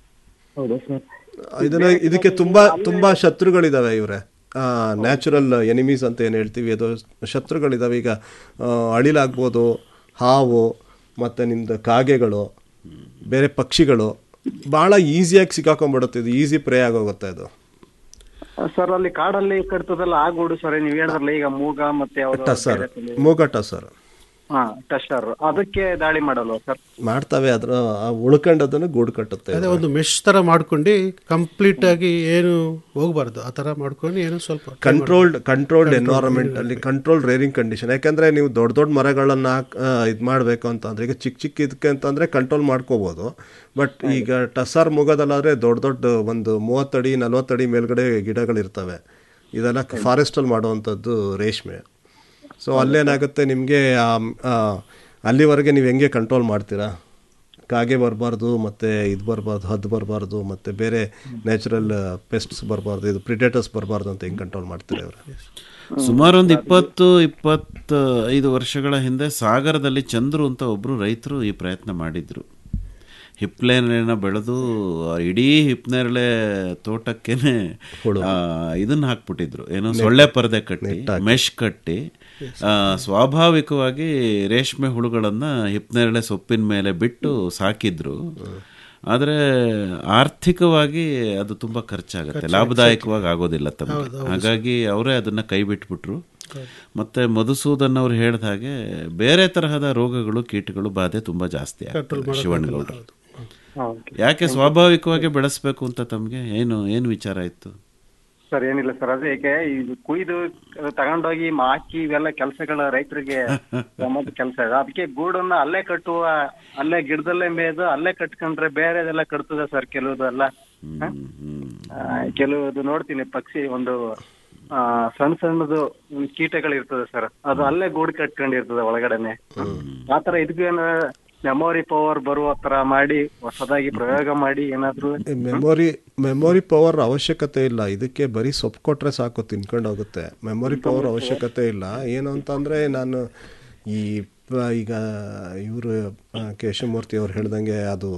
ಹೌದಾ ಸರ್
ಇದನ್ನ ಇದಕ್ಕೆ ತುಂಬಾ ತುಂಬಾ ಶತ್ರುಗಳಿದಾವೆ ಇವರೇ ನ್ಯಾಚುರಲ್ ಎನಿಮೀಸ್ ಅಂತ ಏನು ಹೇಳ್ತೀವಿ ಅದು ಶತ್ರುಗಳಿದಾವೆ ಈಗ ಆ, ಅಳಿಲಾಗ್ಬೋದು ಹಾವು ಮತ್ತು ನಿಮ್ದು ಕಾಗೆಗಳು ಬೇರೆ ಪಕ್ಷಿಗಳು ಭಾಳ ಈಸಿಯಾಗಿ ಸಿಕ್ಕಾಕೊಂಡ್ಬಿಡುತ್ತೆ ಇದು ಈಸಿ ಪ್ರೇ ಆಗೋಗುತ್ತೆ ಅದು
ಸರ್ ಅಲ್ಲಿ ಕಾಡಲ್ಲಿ ಕಟ್ತದಲ್ಲ ಆ ಗೂಡು ಸರ್ ನೀವ್ ಹೇಳಿದ್ರಲ್ಲ ಈಗ ಮೂಗ ಮತ್ತೆ ಯಾವ್ದೋ
ಟಸರ್
ಬೇರೆ ತಳಿ-
ಮೂಗ ಟಸರ್
ಹಾ ಟಸ್ಟರ್ ಅದಕ್ಕೆ ದಾಳಿ ಮಾಡಲ್ವಾ ಸರ್
ಮಾಡ್ತವೆ ಅದರ ಉಳ್ಕೊಂಡದನ್ನು ಗೂಡು ಕಟ್ಟುತ್ತೆ
ಅದೇ ಒಂದು ಮೆಶ್ ಥರ ಮಾಡ್ಕೊಂಡು ಕಂಪ್ಲೀಟ್ ಆಗಿ ಏನು ಹೋಗ್ಬಾರ್ದು ಆ ಥರ ಮಾಡ್ಕೊಂಡು ಏನು ಸ್ವಲ್ಪ
ಕಂಟ್ರೋಲ್ಡ್ ಕಂಟ್ರೋಲ್ಡ್ ಎನ್ವೈರನ್ಮೆಂಟ್ ಅಲ್ಲಿ ಕಂಟ್ರೋಲ್ಡ್ ರೇರಿಂಗ್ ಕಂಡೀಷನ್ ಯಾಕಂದ್ರೆ ನೀವು ದೊಡ್ಡ ದೊಡ್ಡ ಮರಗಳನ್ನ ಇದು ಮಾಡಬೇಕು ಅಂತಂದ್ರೆ ಈಗ ಚಿಕ್ಕ ಚಿಕ್ಕ ಇದಕ್ಕೆ ಅಂತಂದ್ರೆ ಕಂಟ್ರೋಲ್ ಮಾಡ್ಕೋಬಹುದು ಬಟ್ ಈಗ ಟಸರ್ ಮುಗೋದಲ್ಲಾದ್ರೆ ದೊಡ್ಡ ದೊಡ್ಡ ಒಂದು ಮೂವತ್ತಡಿ ನಲ್ವತ್ತಡಿ ಮೇಲ್ಗಡೆ ಗಿಡಗಳಿರ್ತವೆ ಇದೆಲ್ಲ ಫಾರೆಸ್ಟಲ್ಲಿ ಮಾಡುವಂಥದ್ದು ರೇಷ್ಮೆ ಸೊ ಅಲ್ಲೇನಾಗುತ್ತೆ ನಿಮಗೆ ಅಲ್ಲಿವರೆಗೆ ನೀವು ಹೆಂಗೆ ಕಂಟ್ರೋಲ್ ಮಾಡ್ತೀರಾ ಕಾಗೆ ಬರಬಾರ್ದು ಮತ್ತು ಇದು ಬರಬಾರ್ದು ಹದ್ದು ಬರಬಾರ್ದು ಮತ್ತು ಬೇರೆ ನ್ಯಾಚುರಲ್ ಪೆಸ್ಟ್ಸ್ ಬರಬಾರ್ದು ಇದು ಪ್ರಿಡೇಟರ್ಸ್ ಬರಬಾರ್ದು ಅಂತ ಹೆಂಗೆ ಕಂಟ್ರೋಲ್ ಮಾಡ್ತಾರೆ ಅವರು
ಸುಮಾರು ಒಂದು ಇಪ್ಪತ್ತು ಇಪ್ಪತ್ತ ಐದು ವರ್ಷಗಳ ಹಿಂದೆ ಸಾಗರದಲ್ಲಿ ಚಂದ್ರು ಅಂತ ಒಬ್ಬರು ರೈತರು ಈ ಪ್ರಯತ್ನ ಮಾಡಿದ್ರು ಹಿಪ್ನೇರಳೆನ ಬೆಳೆದು ಆ ಇಡೀ ಹಿಪ್ನೇರಳೆ ತೋಟಕ್ಕೇನೆ ಆ, ಇದನ್ನ ಹಾಕ್ಬಿಟ್ಟಿದ್ರು ಏನೋ ಸೊಳ್ಳೆ ಪರದೆ ಕಟ್ಟಿ ಮೆಶ್ ಕಟ್ಟಿ ಆ, ಸ್ವಾಭಾವಿಕವಾಗಿ ರೇಷ್ಮೆ ಹುಳುಗಳನ್ನ ಹಿಪ್ನೇರಳೆ ಸೊಪ್ಪಿನ ಮೇಲೆ ಬಿಟ್ಟು ಸಾಕಿದ್ರು ಆದರೆ ಆರ್ಥಿಕವಾಗಿ ಅದು ತುಂಬಾ ಖರ್ಚಾಗುತ್ತೆ ಲಾಭದಾಯಕವಾಗಿ ಆಗೋದಿಲ್ಲ ತಮಗೆ ಹಾಗಾಗಿ ಅವರೇ ಅದನ್ನ ಕೈ ಬಿಟ್ಬಿಟ್ರು ಮತ್ತೆ ಮಧುಸೂದನ್ ಅವ್ರು ಹೇಳಿದ ಹಾಗೆ ಬೇರೆ ತರಹದ ರೋಗಗಳು ಕೀಟಗಳು ಬಾಧೆ ತುಂಬಾ ಜಾಸ್ತಿ ಆಗ್ತವೆ ಶಿವಣ್ಣಗೌಡರು ಯಾಕೆ ಸ್ವಾಭಾವಿಕವಾಗಿ ಬೆಳೆಸ್ಬೇಕು ಅಂತ ತಮಗೆ ಏನು ಏನು ವಿಚಾರ ಇತ್ತು
ಸರ್ ಏನಿಲ್ಲ ಸರ್ ಅದೇ ಏಕೆ ಇದು ಕುಯ್ದು ಅದು ತಗೊಂಡೋಗಿ ಮ- ಹಾಕಿ ಇವೆಲ್ಲ ಕೆಲಸಗಳ ರೈತರಿಗೆ ಪ್ರಮುಖ ಕೆಲಸ ಇದೆ ಅದಕ್ಕೆ ಗೂಡನ್ನ ಅಲ್ಲೇ ಕಟ್ಟುವ ಅಲ್ಲೇ ಗಿಡದಲ್ಲೇ ಮೇಯ್ದು ಅಲ್ಲೇ ಕಟ್ಕೊಂಡ್ರೆ ಬೇರೆದೆಲ್ಲ ಕಟ್ತದೆ ಸರ್ ಕೆಲವುದೆಲ್ಲ ಹ? ಆ, ಕೆಲವುದು ನೋಡ್ತೀನಿ ಪಕ್ಷಿ ಒಂದು ಆ, ಸಣ್ಣ ಸಣ್ಣದು ಕೀಟಗಳಿರ್ತದೆ ಸರ್ ಅದು ಅಲ್ಲೇ ಗೂಡು ಕಟ್ಕೊಂಡಿರ್ತದೆ ಒಳಗಡೆನೆ ಆತರ ಇದಕ್ಕೂ ಏನ ಮೆಮೊರಿ ಪವರ್ ಬರುವ ತರ ಮಾಡಿ ಹೊಸದಾಗಿ ಪ್ರಯೋಗ ಮಾಡಿ ಏನಾದ್ರು
ಮೆಮೊರಿ ಮೆಮೊರಿ ಪವರ್ ಅವಶ್ಯಕತೆ ಇಲ್ಲ ಇದಕ್ಕೆ ಬರೀ ಸೊಪ್ಪು ಕೊಟ್ರೆ ಸಾಕು ತಿನ್ಕೊಂಡು ಹೋಗುತ್ತೆ ಮೆಮೊರಿ ಪವರ್ ಅವಶ್ಯಕತೆ ಇಲ್ಲ ಏನು ಅಂತಂದ್ರೆ ನಾನು ಈ ಪ- ಈಗ ಇವರು ಕೇಶವಮೂರ್ತಿ ಅವ್ರು ಹೇಳ್ದಂಗೆ ಅದು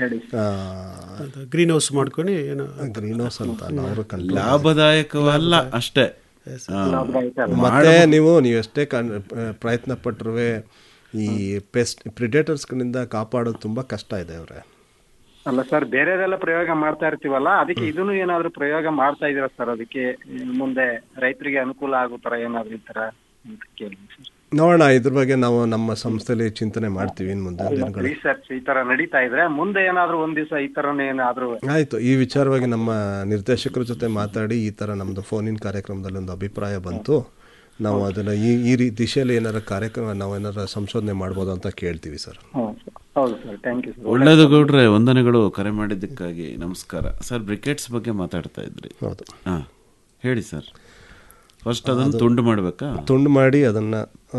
ಗ್ರೀನ್ ಹೌಸ್ ಮಾಡ್ಕೊಂಡು ಏನು
ಗ್ರೀನ್ ಹೌಸ್ ಅಂತ ಅವರು
ಲಾಭದಾಯಕವಲ್ಲ ಅಷ್ಟೇ ಆ,
ಮತ್ತೆ ನೀವು ನೀವು ಎಷ್ಟೇ ಕಣ್ ಪ್ರಯತ್ನ ಪಟ್ಟರು ಈ ಪೆಸ್ಟ್ ಪ್ರಿಡೇಟರ್ಸ್ಗಳಿಂದ ಕಾಪಾಡೋದು ತುಂಬಾ ಕಷ್ಟ ಇದೆ ಅವ್ರೆ
ಅಲ್ಲ ಸರ್ ಬೇರೆದೆಲ್ಲ ಪ್ರಯೋಗ ಮಾಡ್ತಾ ಇರ್ತೀವಲ್ಲ ಅದಕ್ಕೆ ಇದನ್ನು ಏನಾದ್ರು ಪ್ರಯೋಗ ಮಾಡ್ತಾ ಇದೀರಾ ಸರ್ ಅದಕ್ಕೆ ಮುಂದೆ ರೈತರಿಗೆ ಅನುಕೂಲ ಆಗೋ ತರ ಏನಾದ್ರು ಈ ತರ ಅಂತ ಕೇಳಿ ಸರ್
ನೋಡೋಣ ಇದ್ರ ಬಗ್ಗೆ ನಾವು ನಮ್ಮ ಸಂಸ್ಥೆಯಲ್ಲಿ ಚಿಂತನೆ ಮಾಡ್ತೀವಿ ಇನ್ನು ಮುಂದೆ ದಿನಗಳು
ರಿಸರ್ಚ್ ಈ ತರ ನಡೀತಾ ಇದ್ರೆ ಮುಂದೆ ಏನಾದ್ರೂ ಒಂದ್ ದಿವಸ ಈ ತರನೇ ಏನಾದ್ರೂ
ಆಯಿತು ಈ ವಿಚಾರವಾಗಿ ನಮ್ಮ ನಿರ್ದೇಶಕರ ಜೊತೆ ಮಾತಾಡಿ ಈ ಥರ ನಮ್ಮದು ಫೋನಿನ ಕಾರ್ಯಕ್ರಮದಲ್ಲಿ ಒಂದು ಅಭಿಪ್ರಾಯ ಬಂತು ನಾವು ಅದನ್ನು ಈ ಈ ರೀ ದಿಶೆಯಲ್ಲಿ ಏನಾರ ಕಾರ್ಯಕ್ರಮ ನಾವು ಏನಾರ ಸಂಶೋಧನೆ ಮಾಡ್ಬೋದು ಅಂತ ಕೇಳ್ತೀವಿ ಸರ್
ಹೌದು ಸರ್ ಥ್ಯಾಂಕ್ ಯು ಸರ್
ಒಳ್ಳೇದು ಗೌಡ್ರೆ ವಂದನೆಗಳು ಕರೆ ಮಾಡಿದ್ದಕ್ಕಾಗಿ ನಮಸ್ಕಾರ ಸರ್ ಬ್ರಿಕೆಟ್ಸ್ ಬಗ್ಗೆ ಮಾತಾಡ್ತಾ ಇದ್ರಿ
ಹೌದು
ಹಾ ಹೇಳಿ ಸರ್ ಫಸ್ಟ್ ಅದನ್ನು ತುಂಡು ಮಾಡಬೇಕಾ
ತುಂಡು ಮಾಡಿ ಅದನ್ನು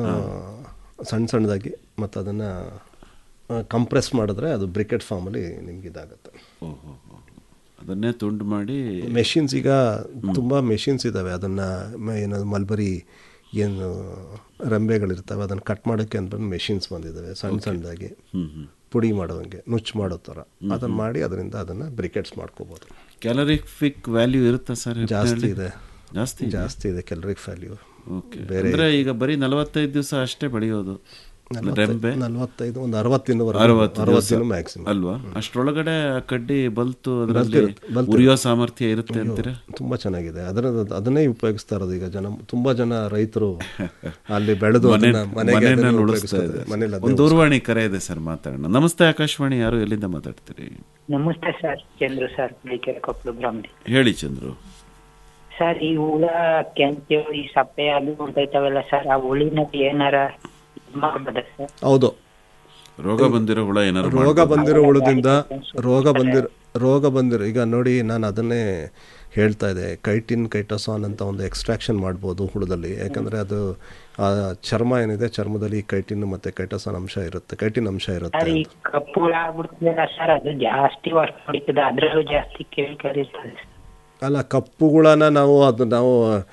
ಸಣ್ಣ ಸಣ್ಣದಾಗಿ ಮತ್ತು ಅದನ್ನು ಕಂಪ್ರೆಸ್ ಮಾಡಿದ್ರೆ ಅದು ಬ್ರಿಕೆಟ್ ಫಾರ್ಮಲ್ಲಿ ನಿಮ್ಗೆ ಇದಾಗುತ್ತೆ
ಓಹೋ ಅದನ್ನೇ ತುಂಡು ಮಾಡಿ
ಮೆಷಿನ್ಸ್ ಈಗ ತುಂಬ ಮೆಷಿನ್ಸ್ ಇದ್ದಾವೆ ಅದನ್ನು ಏನು ಮಲ್ಬರಿ ಏನು ರೆಂಬೆಗಳಿರ್ತವೆ ಅದನ್ನು ಕಟ್ ಮಾಡೋಕ್ಕೆ ಅಂದ್ಬಿಟ್ಟು ಮೆಷಿನ್ಸ್ ಬಂದಿದ್ದಾವೆ ಸಣ್ಣ ಸಣ್ಣದಾಗಿ ಪುಡಿ ಮಾಡೋಂಗೆ ನುಚ್ಚು ಮಾಡೋ ಥರ ಅದನ್ನು ಮಾಡಿ ಅದರಿಂದ ಅದನ್ನು ಬ್ರಿಕೆಟ್ಸ್ ಮಾಡ್ಕೋಬೋದು
ಕ್ಯಾಲರಿಫಿಕ್ ವ್ಯಾಲ್ಯೂ ಇರುತ್ತಾ ಸರ್
ಜಾಸ್ತಿ ಇದೆ
ಜಾಸ್ತಿ
ಜಾಸ್ತಿ ಇದೆ ಕ್ಯಾಲರಿಕ್ ವ್ಯಾಲ್ಯೂ
ಓಕೆ
ಬೇರೆ
ಅಂದ್ರೆ ಈಗ ಬರೀ ನಲವತ್ತೈದು ದಿವಸ ಅಷ್ಟೇ ಬೆಳೆಯೋದು ರೆಂಬೆ
ನಲವತ್ತೈದು ಒಂದು ಅರವತ್ತು ದಿನವರೆಗೂ
ಅರವತ್ತು
ಅರವತ್ತು
ದಿವಸ
ದಿನ ಮ್ಯಾಕ್ಸಿಮಮ್
ಅಲ್ವಾ ಅಷ್ಟರೊಳಗಡೆ ಆ ಕಡ್ಡಿ ಬಲ್ತು ಅದರಲ್ಲಿ
ಬಲ್ತಿರುತ್ತೆ, ಬಲ್ತಿರುತ್ತೆ.
ಉರಿಯೋ ಸಾಮರ್ಥ್ಯ ಇರುತ್ತೆ ಅಂತೀರಾ
ತುಂಬ ಚೆನ್ನಾಗಿದೆ ಅದರ ಅದನ್ನೇ ಉಪಯೋಗಿಸ್ತಾ ಇರೋದು ಈಗ ಜನ ತುಂಬ ಜನ ರೈತರು ಅಲ್ಲಿ ಬೆಳೆದು
ಮನೆ
ಅದನ್ನ ಮನೆಗೆ
ಮನೆಯಲ್ಲಿ
ಅದನ್ನ
ಉಳಿಸ್ತಾ
ಉಪಯೋಗಿಸ್ತಾರೆ.
ಇದೆ
ಮನೇಲಿ ಅದನ್ನೇ
ಒಂದು ದೂರವಾಣಿ ಕರೆ ಇದೆ ಸರ್ ಮಾತಾಡೋಣ ನಮಸ್ತೆ ಆಕಾಶವಾಣಿ ಯಾರು ಎಲ್ಲಿಂದ ಮಾತಾಡ್ತೀರಿ
ನಮಸ್ತೆ ಸರ್ ಚಂದ್ರು ಸರ್ ಬಿಳಿಕೆರೆ ಕೊಪ್ಪಳು ಬ್ರಾಹ್ಮಣಿ
ಹೇಳಿ ಚಂದ್ರು
ಸರ್ ಈ ಹುಳ ಕೆಂಚು ಈ ಸಪ್ಪೆ ಅದು ಉಳ್ದೈತವಲ್ಲ ಸರ್ ಆ ಹುಳಿನ ಏನಾರ ಇದ್ ಮಾಡ್ಬೋದಾ ಸರ್
ಹೌದು
ರೋಗ ಬಂದಿರೋ ಹುಳ ಏನಾದ್ರು
ರೋಗ
ಮಾಡ್ಬೋದಾ?
ಬಂದಿರೋ ಹುಳದಿಂದ ರೋಗ ಬಂದಿರೋ ರೋಗ ಬಂದಿರೋ ಈಗ ನೋಡಿ ನಾನು ಅದನ್ನೇ ಹೇಳ್ತಾ ಇದ್ದೆ ಕೈಟಿನ್ ಕೈಟೋಸಾನ್ ಅಂತ ಒಂದು ಎಕ್ಸ್ಟ್ರಾಕ್ಷನ್ ಮಾಡ್ಬೋದು ಹುಳದಲ್ಲಿ ಯಾಕಂದರೆ ಅದು ಆ ಚರ್ಮ ಏನಿದೆ ಚರ್ಮದಲ್ಲಿ ಕೈಟಿನ್ ಮತ್ತು ಕೈಟೋಸಾನ್ ಅಂಶ ಇರುತ್ತೆ ಕೈಟಿನ್ ಅಂಶ ಇರುತ್ತೆ
ಸರ್ ಈ ಕಪ್ಪು ಹುಳ ಆಗ್ಬಿಡ್ತದಲ್ಲ ಸರ್ ಅದು ಜಾಸ್ತಿ ವರ್ಷ ಹೊಡಿತದೆ ಅದ್ರಲ್ಲೂ ಜಾಸ್ತಿ ಕೆಮಿಕಲ್ ಇರ್ತದೆ ಸರ್.
ಅಲ್ಲ ಕಪ್ಪುಗಳನ್ನ ನಾವು ಅದು ನಾವು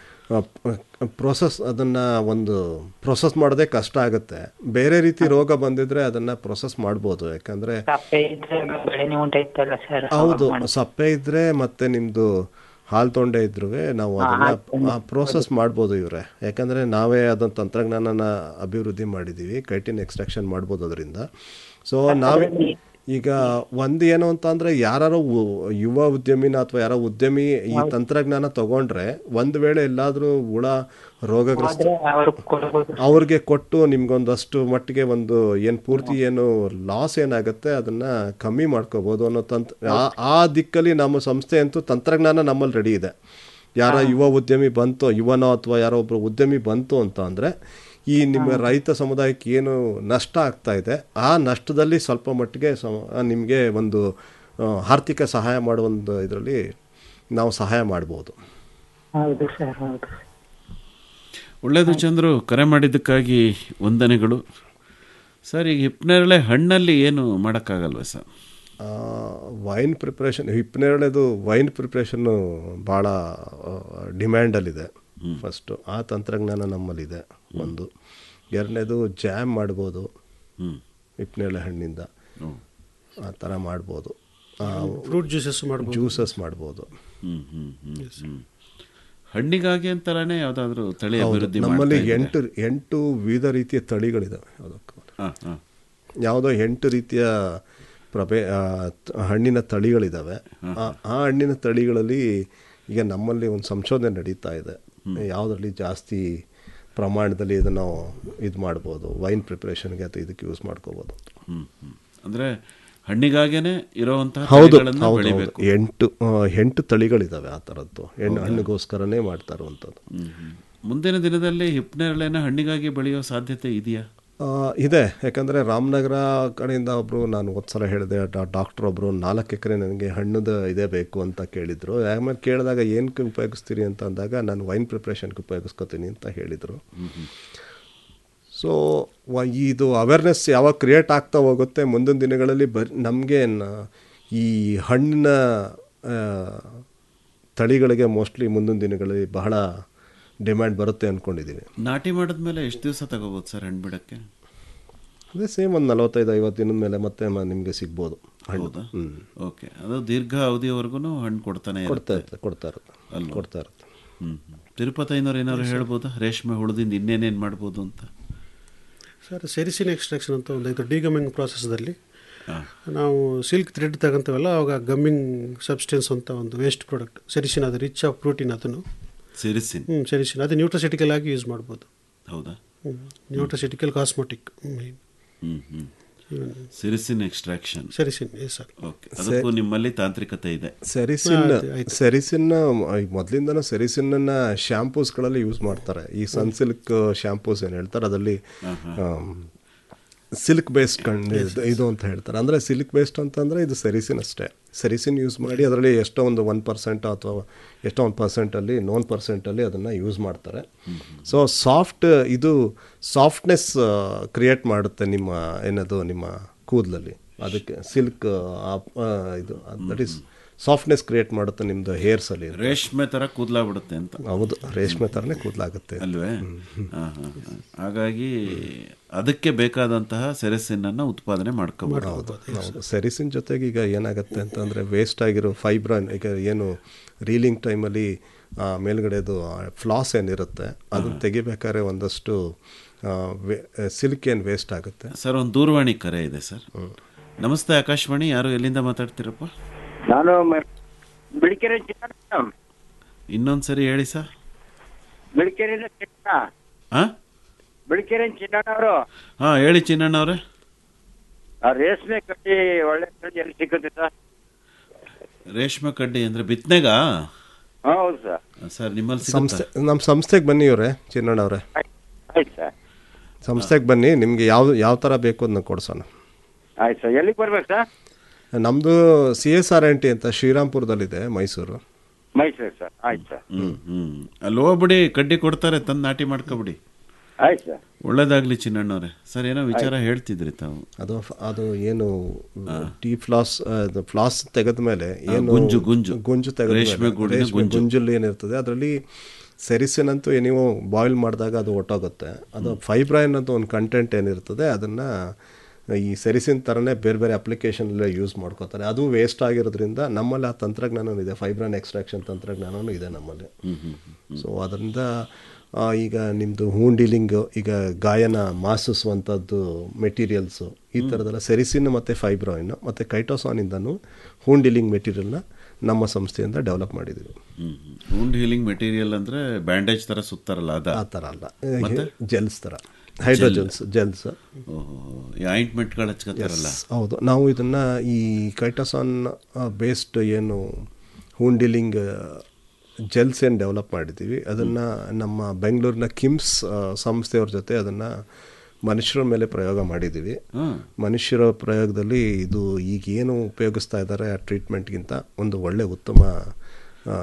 ಪ್ರೋಸೆಸ್ ಅದನ್ನು ಒಂದು ಪ್ರೊಸೆಸ್ ಮಾಡೋದೇ ಕಷ್ಟ ಆಗುತ್ತೆ ಬೇರೆ ರೀತಿ ರೋಗ ಬಂದಿದ್ರೆ ಅದನ್ನು ಪ್ರೊಸೆಸ್ ಮಾಡ್ಬೋದು ಯಾಕಂದರೆ
ಸಪ್ಪೆ ಇದ್ರೆ ಬೆಳೆನೇ ಉಂಟೈತಲ್ಲ ಸರ್
ಹೌದು ಸಪ್ಪೆ ಇದ್ದರೆ ಮತ್ತು ನಿಮ್ಮದು ಹಾಲು ತೊಂಡೆ ಇದ್ರೂ ನಾವು ಅದನ್ನು ಪ್ರೋಸೆಸ್ ಮಾಡ್ಬೋದು ಇವರೇ ಯಾಕಂದರೆ ನಾವೇ ಅದನ್ನ ತಂತ್ರಜ್ಞಾನನ ಅಭಿವೃದ್ಧಿ ಮಾಡಿದ್ದೀವಿ ಕೈಟಿನ್ ಎಕ್ಸ್ಟ್ರಾಕ್ಷನ್ ಮಾಡ್ಬೋದು ಅದರಿಂದ ಸೊ ನಾವೇ ಈಗ ಒಂದು ಏನು ಅಂತ ಅಂದರೆ ಯಾರು ಯುವ ಉದ್ಯಮಿನ ಅಥವಾ ಯಾರೋ ಉದ್ಯಮಿ ಈ ತಂತ್ರಜ್ಞಾನ ತಗೊಂಡ್ರೆ ಒಂದು ವೇಳೆ ಎಲ್ಲಾದರೂ ಹುಳ ರೋಗಗ್ರಸ್ತ
ಆದ್ರೆ ಅವ್ರು ಕೊಡ್ಬೋದು
ಅವ್ರಿಗೆ ಕೊಟ್ಟು ನಿಮ್ಗೊಂದಷ್ಟು ಮಟ್ಟಿಗೆ ಒಂದು ಏನು ಪೂರ್ತಿ ಏನು ಲಾಸ್ ಏನಾಗುತ್ತೆ ಅದನ್ನ ಕಮ್ಮಿ ಮಾಡ್ಕೋಬೋದು ಅನ್ನೋ ತಂತ್ರ ಆ- ಆ ದಿಕ್ಕಲ್ಲಿ ನಮ್ಮ ಸಂಸ್ಥೆ ಅಂತೂ ತಂತ್ರಜ್ಞಾನ ನಮ್ಮಲ್ಲಿ ರೆಡಿ ಇದೆ ಯಾರ ಯುವ ಉದ್ಯಮಿ ಬಂತು ಯುವನೋ ಅಥವಾ ಯಾರೋ ಒಬ್ಬರು ಉದ್ಯಮಿ ಬಂತು ಅಂತ ಅಂದರೆ ಈ ನಿಮ್ಮ ರೈತ ಸಮುದಾಯಕ್ಕೆ ಏನು ನಷ್ಟ ಆಗ್ತಾ ಇದೆ ಆ ನಷ್ಟದಲ್ಲಿ ಸ್ವಲ್ಪ ಮಟ್ಟಿಗೆ ನಿಮಗೆ ಒಂದು ಆ, ಆರ್ಥಿಕ ಸಹಾಯ ಮಾಡೋ ಒಂದು ಇದರಲ್ಲಿ ನಾವು ಸಹಾಯ ಮಾಡ್ಬೋದು
ಹೌದು ಸರ್ ಹೌದು
ಒಳ್ಳೆಯದು ಚಂದ್ರು ಕರೆ ಮಾಡಿದ್ದಕ್ಕಾಗಿ ವಂದನೆಗಳು ಸರ್ ಈಗ ಹಿಪ್ನೇರಳೆ ಹಣ್ಣಲ್ಲಿ ಏನು ಮಾಡೋಕ್ಕಾಗಲ್ವ ಸರ್
ವೈನ್ ಪ್ರಿಪ್ರೇಷನ್ ಹಿಪ್ನೇರಳೆದು ವೈನ್ ಪ್ರಿಪ್ರೇಷನ್ನು ಭಾಳ ಡಿಮ್ಯಾಂಡಲ್ಲಿದೆ ಫಸ್ಟು ಆ ತಂತ್ರಜ್ಞಾನ ನಮ್ಮಲ್ಲಿದೆ ಒಂದು ಎರಡನೇದು ಜ್ಯಾಮ್ ಮಾಡ್ಬೋದು ಹಿಪ್ನೇರಳೆ ಹಣ್ಣಿಂದ ಆ ಥರ ಮಾಡ್ಬೋದು
Fruit juices ಮಾಡ್ಬೋದು.
ಜ್ಯೂಸಸ್ ಮಾಡ್ಬೋದು
ಹ್ಮ್, ಹ್ಮ್, ಹ್ಮ್, ಹ್ಮ್. ಹಣ್ಣಿಗಾಗಿ ಅಂತಲೇ ಯಾವ್ದಾದ್ರು ತಳಿ
ಹೌದು,
ಅಭಿವೃದ್ಧಿ
ನಮ್ಮಲ್ಲಿ
ಮಾಡ್ತಾ ಇದ್ದೀರಾ?
ಎಂಟು ಎಂಟು ವಿವಿಧ ರೀತಿಯ ತಳಿಗಳಿದಾವೆ ಯಾವುದಕ್ಕೂ
ಹಾ, ಹಾ.
ಯಾವುದೋ ಎಂಟು ರೀತಿಯ ಪ್ರಭೇ ಆ, ತ- ಹಣ್ಣಿನ ತಳಿಗಳಿದ್ದಾವೆ ಆ ಆ ಹಣ್ಣಿನ ತಳಿಗಳಲ್ಲಿ ಈಗ ನಮ್ಮಲ್ಲಿ ಒಂದು ಸಂಶೋಧನೆ ನಡೀತಾ ಇದೆ ಯಾವುದರಲ್ಲಿ ಜಾಸ್ತಿ ಪ್ರಮಾಣದಲ್ಲಿ ಇದನ್ನು ಇದು ಮಾಡ್ಬೋದು ವೈನ್ ಪ್ರಿಪ್ರೇಷನ್ಗೆ ಅಥವಾ ಇದಕ್ಕೆ ಯೂಸ್ ಮಾಡ್ಕೋಬೋದು
ಹ್ಮ್, ಹ್ಮ್. ಅಂದ್ರೆ ಹಣ್ಣಿಗಾಗೇನೆ ಇರುವಂತಹ
ಹೌದು
ತಳಿಗಳನ್ನ
ಹೌದು,
ಬೆಳಿಬೇಕು
ಹೌದು. ಎಂಟು ಆ, ಎಂಟು ತಳಿಗಳಿದ್ದಾವೆ ಆ ಥರದ್ದು ಹೆಣ್ಣು ಹಣ್ಣಿಗೋಸ್ಕರನೇ ಮಾಡ್ತಾ ಇರುವಂಥದ್ದು
ಹ್ಮ್, ಹ್ಮ್. ಮುಂದಿನ ದಿನದಲ್ಲಿ ಹಿಪ್ನೇರಳೆನ ಹಣ್ಣಿಗಾಗಿ ಬೆಳೆಯೋ ಸಾಧ್ಯತೆ ಇದೆಯಾ
ಆ, ಇದೆ ಯಾಕಂದರೆ ರಾಮನಗರ ಕಡೆಯಿಂದ ಒಬ್ಬರು ನಾನು ಸಲ ಹೇಳಿದೆ ಡಾಕ್ಟರ್ ಒಬ್ಬರು ನಾಲ್ಕು ಎಕರೆ ನನಗೆ ಹಣ್ಣದ ಇದೇ ಬೇಕು ಅಂತ ಕೇಳಿದರು ಆಮೇಲೆ ಕೇಳಿದಾಗ ಏನಕ್ಕೆ ಉಪಯೋಗಿಸ್ತೀರಿ ಅಂತ ಅಂದಾಗ ನಾನು ವೈನ್ ಪ್ರಿಪ್ರೇಷನ್ಗೆ ಉಪಯೋಗಿಸ್ಕೊತೀನಿ ಅಂತ ಹೇಳಿದರು ಸೊ ಇದು ಅವೇರ್ನೆಸ್ ಯಾವಾಗ ಕ್ರಿಯೇಟ್ ಆಗ್ತಾ ಹೋಗುತ್ತೆ ಮುಂದಿನ ದಿನಗಳಲ್ಲಿ ಬರ್ ನಮಗೆ ಈ ಹಣ್ಣಿನ ಆ, ತಳಿಗಳಿಗೆ ಮೋಸ್ಟ್ಲಿ ಮುಂದಿನ ದಿನಗಳಲ್ಲಿ ಬಹಳ ಡಿಮ್ಯಾಂಡ್ ಬರುತ್ತೆ ಅಂದ್ಕೊಂಡಿದ್ದೀವಿ
ನಾಟಿ ಮಾಡಿದ್ಮೇಲೆ ಎಷ್ಟು ದಿವಸ ತಗೋಬೋದು ಸರ್ ಹಣ್ಣು ಬಿಡಕ್ಕೆ
ಅದೇ ಸೇಮ್ ಒಂದು ನಲವತ್ತೈದು ಐವತ್ತು ದಿನದ ಮೇಲೆ ಮತ್ತೆ ಮ- ನಿಮಗೆ ಸಿಗ್ಬೋದು ಹಣ್ಣು
ಹೌದಾ
ಹ್ಮ್.
ಓಕೆ ಅದು ದೀರ್ಘ ಅವಧಿಯವರೆಗೂ ಹಣ್ಣು ಕೊಡ್ತಾನೆ
ಕೊಡ್ತಾ
ಇರುತ್ತೆ
ಇರುತ್ತೆ ಕೊಡ್ತಾ ಇರುತ್ತೆ
ಅಲ್ವಾ?
ಕೊಡ್ತಾ ಇರುತ್ತೆ
ಹ್ಮ್ ಹ್ಮ್. ತಿರುಪತೈನವ್ರು ಏನಾದ್ರು ಹೇಳ್ಬೋದಾ ರೇಷ್ಮೆ ಹುಳದಿಂದ ಇನ್ನೇನೇನು ಮಾಡ್ಬೋದು ಅಂತ
ಸರ್ ಸೆರಿಸಿನ್ ಎಕ್ಸ್ಟ್ರಾಕ್ಷನ್ ಅಂತ ಒಂದು ಇದು ಡಿಗಮಿಂಗ್ ಪ್ರಾಸೆಸ್ದಲ್ಲಿ ನಾವು ಸಿಲ್ಕ್ ಥ್ರೆಡ್ ತಗೊಂತೀವಲ್ಲ ಅವಾಗ ಗಮ್ಮಿಂಗ್ ಸಬ್ಸ್ಟೆನ್ಸ್ ಅಂತ ಒಂದು ವೇಸ್ಟ್ ಪ್ರಾಡಕ್ಟ್ ಸೆರಿಸಿನ್ ಅದು ರಿಚ್ ಆಫ್ ಪ್ರೋಟೀನ್ ಅದನ್ನು
ಸೆರಿಸಿನ್
ಹ್ಞೂ ಸೆರಿಸಿನ್ ಅದು ನ್ಯೂಟ್ರಸಿಟಿಕಲ್ ಆಗಿ ಯೂಸ್ ಮಾಡ್ಬೋದು
ಹೌದಾ
ನ್ಯೂಟ್ರಸಿಟಿಕಲ್ ಕಾಸ್ಮೆಟಿಕ್
ಹ್ಮ್ ಹ್ಮ್ sericin extraction
sericin yes sir
okay ಅದಕ್ಕೂ ನಿಮ್ಮಲ್ಲಿ ತಾಂತ್ರಿಕತೆ ಇದೆ
ಸೆರಿಸಿನ್ ಸೆರಿಸಿನ್ ಮೊದಲಿಂದನೂ ಸೆರಿಸಿನ್ನ ಶ್ಯಾಂಪೂಸ್ಗಳಲ್ಲಿ ಯೂಸ್ ಮಾಡ್ತಾರೆ ಈ ಸನ್ಸಿಲ್ಕ್ ಶ್ಯಾಂಪೂಸ್ ಏನು ಹೇಳ್ತಾರೆ ಅದರಲ್ಲಿ ಸಿಲ್ಕ್ ಬೇಸ್ಡ್ ಕಂಡು ಇದು ಅಂತ ಹೇಳ್ತಾರೆ ಅಂದರೆ ಸಿಲ್ಕ್ ಬೇಸ್ಡ್ ಅಂತಂದರೆ ಇದು ಸೆರಿಸಿನ್ ಅಷ್ಟೇ ಸೆರಿಸಿನ್ ಯೂಸ್ ಮಾಡಿ ಅದರಲ್ಲಿ ಎಷ್ಟೋ ಒಂದು ಒನ್ ಪರ್ಸೆಂಟ್ ಅಥವಾ ಎಷ್ಟೋ ಒಂದು ಪರ್ಸೆಂಟಲ್ಲಿ ನೋನ್ ಪರ್ಸೆಂಟಲ್ಲಿ ಅದನ್ನು ಯೂಸ್ ಮಾಡ್ತಾರೆ ಸೊ ಸಾಫ್ಟ್ ಇದು ಸಾಫ್ಟ್ನೆಸ್ ಕ್ರಿಯೇಟ್ ಮಾಡುತ್ತೆ ನಿಮ್ಮ ಏನದು ನಿಮ್ಮ ಕೂದಲಲ್ಲಿ ಅದಕ್ಕೆ ಸಿಲ್ಕ್ ಇದು ದಟ್ ಈಸ್ ಸಾಫ್ಟ್ನೆಸ್ ಕ್ರಿಯೇಟ್ ಮಾಡುತ್ತೆ ನಿಮ್ಮದು ಹೇರ್ಸಲ್ಲಿ
ರೇಷ್ಮೆ ತರ ಕೂದಲಾಗ್ಬಿಡುತ್ತೆ ಅಂತ
ಹೌದು ರೇಷ್ಮೆ ಥರನೇ ಕೂದಲಾಗುತ್ತೆ
ಅಲ್ವೇ ಹಾ, ಹಾ, ಹಾ. ಹಾಗಾಗಿ ಅದಕ್ಕೆ ಬೇಕಾದಂತಹ ಸೆರೆಸಿನನ್ನು ಉತ್ಪಾದನೆ ಮಾಡ್ಕೋಬಹುದು
ಹೌದು ಹೌದು ಸೆರಿಸಿನ್ ಜೊತೆಗೆ ಈಗ ಏನಾಗುತ್ತೆ ಅಂತಂದರೆ ವೇಸ್ಟ್ ಆಗಿರೋ ಫೈಬ್ರನ್ ಈಗ ಏನು ರೀಲಿಂಗ್ ಟೈಮಲ್ಲಿ ಮೇಲ್ಗಡೆದು ಫ್ಲಾಸ್ ಏನಿರುತ್ತೆ ಅದನ್ನು ತೆಗಿಬೇಕಾದ್ರೆ ಒಂದಷ್ಟು ಸಿಲ್ಕ್ ಏನು ವೇಸ್ಟ್ ಆಗುತ್ತೆ
ಸರ್ ಒಂದು ದೂರವಾಣಿ ಕರೆ ಇದೆ ಸರ್ ನಮಸ್ತೆ ಆಕಾಶವಾಣಿ ಯಾರು ಎಲ್ಲಿಂದ ಮಾತಾಡ್ತೀರಪ್ಪ
ನಾನು ಮ- ಬಿಳಿಕೆರೆ ಚಿನ್ನ
ಇನ್ನೊಂದ್ಸರಿ ಹೇಳಿ ಸರ್
ಬಿಳಿಕೆರೆಯಿಂದ ಚಿನ್ನ
ಹಾ
ಬಿಳಿಕೆರೆ ಚಿನ್ನಣ್ಣವರು
ಹಾ ಹೇಳಿ ಚಿನ್ನಣ್ಣವ್ರೆ
ಆ ರೇಷ್ಮೆ ಕಟ್ಟಿ ಒಳ್ಳೆ ಕಟ್ಟಿ ಎಲ್ಲಿ ಸಿಗುತ್ತೆ ಸರ್
ರೇಷ್ಮೆ ಕಡ್ಡಿ ಅಂದ್ರೆ ಬಿತ್ನೆಗಾ
ಹೌದು ಸರ್
ಸರ್ ನಿಮ್ಮಲ್ಲಿ
ಸಂಸ್ಥೆ
ಸಿಗುತ್ತಾ
ನಮ್ಮ ಸಂಸ್ಥೆಗೆ ಬನ್ನಿ ಇವರೇ ಚಿನ್ನಣ್ಣವ್ರೆ
ಆಯ್ತು ಸರ್
ಸಂಸ್ಥೆಗೆ ಬನ್ನಿ ನಿಮಗೆ ಯಾವ ಯಾವ ಥರ ಬೇಕು ಅದನ್ನ ಕೊಡ್ಸೋಣ
ಆಯ್ತು ಸರ್ ಎಲ್ಲಿಗೆ ಬರ್ಬೇಕು ಸರ್
ನಮ್ಮದು C S R N T ಅಂತ ಶ್ರೀರಾಮ್ಪುರದಲ್ಲಿದೆ ಮೈಸೂರು
ಮೈಸೂರು ಸರ್ ಆಯ್ತು ಸರ್
ಹ್ಮ್ ಹ್ಮ್ ಅಲ್ಲಿ ಹೋಗ್ಬಿಡಿ ಕಡ್ಡಿ ಕೊಡ್ತಾರೆ ತಂದು ನಾಟಿ ಮಾಡ್ಕೊಬಿಡಿ
ಆಯ್ತು ಸರ್
ಒಳ್ಳೇದಾಗ್ಲಿ ಚಿನ್ನಣ್ಣವ್ರೆ ಸರ್ ಏನೋ ವಿಚಾರ ಹೇಳ್ತಿದ್ರಿ ತಾವು
ಅದು ಫ- ಅದು ಏನು ಟೀ ಫ್ಲಾಸ್ ಅದು ಫ್ಲಾಸ್ ತೆಗೆದ ಮೇಲೆ
ಆ,
ಏನು
ಗುಂಜು, ಗುಂಜು.
ಗುಂಜು ತೆಗೆದ
ರೇಷ್ಮೆ ಗೂಡಿನ
ರೇಷ್ಮೆ
ಗುಂಜು.
ಗುಂಜಲ್ಲಿ ಏನಿರ್ತದೆ ಅದರಲ್ಲಿ ಸೆರಿಸಿನ್ ಅಂತೂ ನೀವು ಬಾಯ್ಲ್ ಮಾಡಿದಾಗ ಅದು ಒಟ್ಟೋಗುತ್ತೆ ಅದು ಫೈಬ್ರೈನ್ ಅಂತ ಒಂದು ಕಂಟೆಂಟ್ ಏನಿರ್ತದೆ ಅದನ್ನು ಈ ಸೆರಿಸಿನ್ ಥರನೇ ಬೇರೆ ಬೇರೆ ಅಪ್ಲಿಕೇಶನಲ್ಲಿ ಯೂಸ್ ಮಾಡ್ಕೋತಾರೆ ಅದು ವೇಸ್ಟ್ ಆಗಿರೋದ್ರಿಂದ ನಮ್ಮಲ್ಲಿ ಆ ತಂತ್ರಜ್ಞಾನವೂ ಇದೆ ಫೈಬ್ರೈನ್ ಎಕ್ಸ್ಟ್ರಾಕ್ಷನ್ ತಂತ್ರಜ್ಞಾನವೂ ಇದೆ ನಮ್ಮಲ್ಲಿ ಸೊ ಅದರಿಂದ ಆ, ಈಗ ನಿಮ್ಮದು ಹೂನ್ ಡೀಲಿಂಗ್ ಈಗ ಗಾಯನ ಮಾಸಿಸುವಂಥದ್ದು ಮೆಟೀರಿಯಲ್ಸು ಈ ಥರದೆಲ್ಲ ಸೆರಿಸಿನ್ ಮತ್ತು ಫೈಬ್ರಾಯಿನ್ ಮತ್ತು ಕೈಟೋಸಾನಿಂದನೂ ಹೂನ್ ಡೀಲಿಂಗ್ ಮೆಟೀರಿಯಲ್ನ ನಮ್ಮ ಸಂಸ್ಥೆಯಿಂದ ಡೆವಲಪ್ ಮಾಡಿದ್ದೀವಿ
ವೂಂಡ್ ಹೀಲಿಂಗ್ ಮೆಟೀರಿಯಲ್ ಅಂದ್ರೆ ಬ್ಯಾಂಡೇಜ್ ತರ ಸುತ್ತಾರಲ್ಲ ಅದ
ಆ ಥರ ಅಲ್ಲ
ಮತ್ತೆ
ಜೆಲ್ಸ್ ಥರ ಹೈಡ್ರೋಜೆಲ್ಸ್ ಜೆಲ್ಸ್
ಈ ಆಯಿಂಟ್ಮೆಂಟ್ಗಳು ಹಚ್ಕೋತಾರಲ್ಲ
ಹೌದು ನಾವು ಇದನ್ನು ಈ ಕೈಟಸಾನ್ ಬೇಸ್ಡ್ ಏನು ಹೂನ್ ಡೀಲಿಂಗ್ ಜೆಲ್ಸ್ ಏನು ಡೆವಲಪ್ ಮಾಡಿದ್ದೀವಿ ಅದನ್ನು ನಮ್ಮ ಬೆಂಗಳೂರಿನ ಕಿಮ್ಸ್ ಆ, ಸಂಸ್ಥೆಯವ್ರ ಜೊತೆ ಅದನ್ನು ಮನುಷ್ಯರ ಮೇಲೆ ಪ್ರಯೋಗ ಮಾಡಿದ್ದೀವಿ ಮನುಷ್ಯರ ಪ್ರಯೋಗದಲ್ಲಿ ಇದು ಈಗ ಏನು ಉಪಯೋಗಿಸ್ತಾ ಇದ್ದಾರೆ ಆ ಟ್ರೀಟ್ಮೆಂಟ್ಗಿಂತ ಒಂದು ಒಳ್ಳೆ ಉತ್ತಮ ಆ,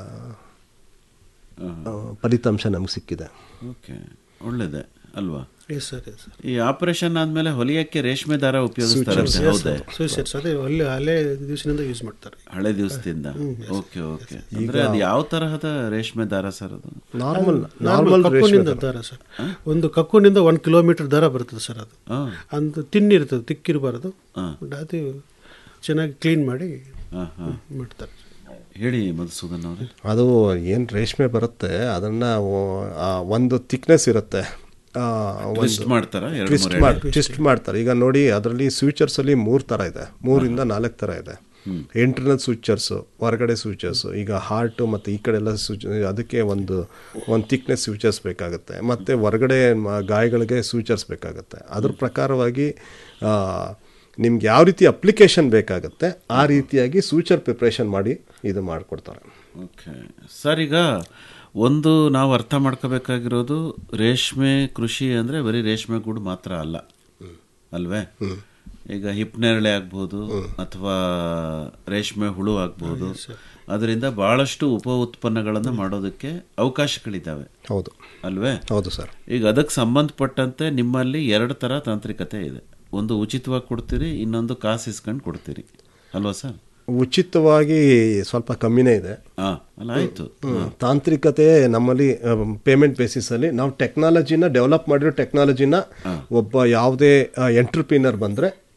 ಆ, ಫಲಿತಾಂಶ ನಮ್ಗೆ ಸಿಕ್ಕಿದೆ
ಓಕೆ ಒಳ್ಳೇದೆ ಅಲ್ವಾ
ಎಸ್ ಸರ್ ಎಸ್ ಸರ್
ಈ ಆಪರೇಷನ್ ಆದ್ಮೇಲೆ ಹೊಲಿಯಕ್ಕೆ ರೇಷ್ಮೆ ದಾರ ಉಪಯೋಗಿಸ್ತಾರಂತೆ ಹೌದೇ
ಸೂಚರ್ಸ್ ಅದೇ ಅಲ್ಲಿ ಹಳೆ ದಿವಸದಿಂದ ಯೂಸ್ ಮಾಡ್ತಾರೆ
ಹಳೆ ದಿವಸದಿಂದ ಓಕೆ ಓಕೆ
ಈಗ-
ಅಂದ್ರೆ ಅದು ಯಾವ ತರಹದ ರೇಷ್ಮೆ ದಾರ ಸರ್ ಅದು
ನಾರ್ಮಲ್
ನಾರ್ಮಲ್
ನಾರ್ಮಲ್
ಕಕ್ಕುನಿಂದ ದಾರ ಸರ್ ಒಂದು ಕಕ್ಕುನಿಂದ ಒಂದು ಕಿಲೋಮೀಟರ್ ದಾರ ಬರ್ತದೆ ಸರ್ ಅದು
ಹಾ.
ಅಂತ ತಿನ್ನಿರ್ತದೆ ತಿಕ್ಕಿರಬಾರ್ದು
ಹಾ.
ಅದು ಚೆನ್ನಾಗಿ ಕ್ಲೀನ್ ಮಾಡಿ
ಹಾ, ಹಾ.
ಮಾಡ್ತಾರೆ
ಹೇಳಿ ಮಧುಸೂದನ್ ಅವರೇ
ಅದು ಏನು ರೇಷ್ಮೆ ಬರುತ್ತೆ ಅದನ್ನು ಒಂದು ಥಿಕ್ನೆಸ್ ಇರುತ್ತೆ ಆ, ಒಂದು-
Twist ಮಾಡ್ತಾರಾ? ಎರಡು
twist
ಮೂರು
ಮಾಡ್-
ಎಳೆ?
twist ಮಾಡ್ತಾರೆ ಈಗ ನೋಡಿ ಅದರಲ್ಲಿ ಸ್ವಿಚರ್ಸಲ್ಲಿ ಮೂರು ಥರ ಇದೆ ಮೂರಿಂದ ನಾಲ್ಕು ಥರ ಇದೆ ಇಂಟರ್ನಲ್ ಸ್ವಿಚರ್ಸು ಹೊರಗಡೆ ಸ್ವಿಚರ್ಸು ಈಗ ಹಾರ್ಟು ಮತ್ತು ಈ ಕಡೆ ಎಲ್ಲ ಸ್ವಿಚ್ ಅದಕ್ಕೆ ಒಂದು ಒಂದು ಥಿಕ್ನೆಸ್ ಸ್ವಿಚರ್ಸ್ ಬೇಕಾಗುತ್ತೆ ಮತ್ತು ಹೊರಗಡೆ ಮ- ಗಾಯಗಳಿಗೆ ಸ್ವಿಚರ್ಸ್ ಬೇಕಾಗುತ್ತೆ ಅದ್ರ ಪ್ರಕಾರವಾಗಿ ನಿಮ್ಗೆ ಯಾವ ರೀತಿ ಅಪ್ಲಿಕೇಶನ್ ಬೇಕಾಗುತ್ತೆ ಆ ರೀತಿಯಾಗಿ ಸ್ವಿಚರ್ ಪ್ರಿಪ್ರೇಷನ್ ಮಾಡಿ ಇದು ಮಾಡಿಕೊಡ್ತಾರೆ
ಓಕೆ ಸರ್ ಈಗ ಒಂದು ನಾವು ಅರ್ಥ ಮಾಡ್ಕೋಬೇಕಾಗಿರೋದು ರೇಷ್ಮೆ ಕೃಷಿ ಅಂದರೆ ಬರೀ ರೇಷ್ಮೆ ಗೂಡು ಮಾತ್ರ ಅಲ್ಲ ಅಲ್ವೇ ಈಗ ಹಿಪ್ನೇರಳೆ ಆಗ್ಬೋದು ಅಥವಾ ರೇಷ್ಮೆ ಹುಳು ಆಗ್ಬೋದು ಅದರಿಂದ ಬಹಳಷ್ಟು ಉಪ ಉತ್ಪನ್ನಗಳನ್ನು ಮಾಡೋದಕ್ಕೆ ಅವಕಾಶಗಳಿದ್ದಾವೆ
ಹೌದು
ಅಲ್ವೇ
ಹೌದು ಸರ್
ಈಗ ಅದಕ್ಕೆ ಸಂಬಂಧಪಟ್ಟಂತೆ ನಿಮ್ಮಲ್ಲಿ ಎರಡು ಥರ ತಾಂತ್ರಿಕತೆ ಇದೆ ಒಂದು ಉಚಿತವಾಗಿ ಕೊಡ್ತೀರಿ ಇನ್ನೊಂದು ಕಾಸು ಇಸ್ಕೊಂಡು ಕೊಡ್ತೀರಿ ಅಲ್ವಾ ಸರ್
ಉಚಿತವಾಗಿ ಸ್ವಲ್ಪ ಕಮ್ಮಿನೇ ಇದೆ
ಆ, ಅಲ್ಲ ಆಯ್ತು
ಹ್ಮ್. ತಾಂತ್ರಿಕತೆ ನಮ್ಮಲ್ಲಿ ಪೇಮೆಂಟ್ ಬೇಸಿಸಲ್ಲಿ ನಾವು ಟೆಕ್ನಾಲಜಿನ ಡೆವಲಪ್ ಮಾಡಿರೋ ಟೆಕ್ನಾಲಜಿನ ಒಬ್ಬ ಯಾವುದೇ ಎಂಟರ್ಪ್ರಿನರ್ ಬಂದರೆ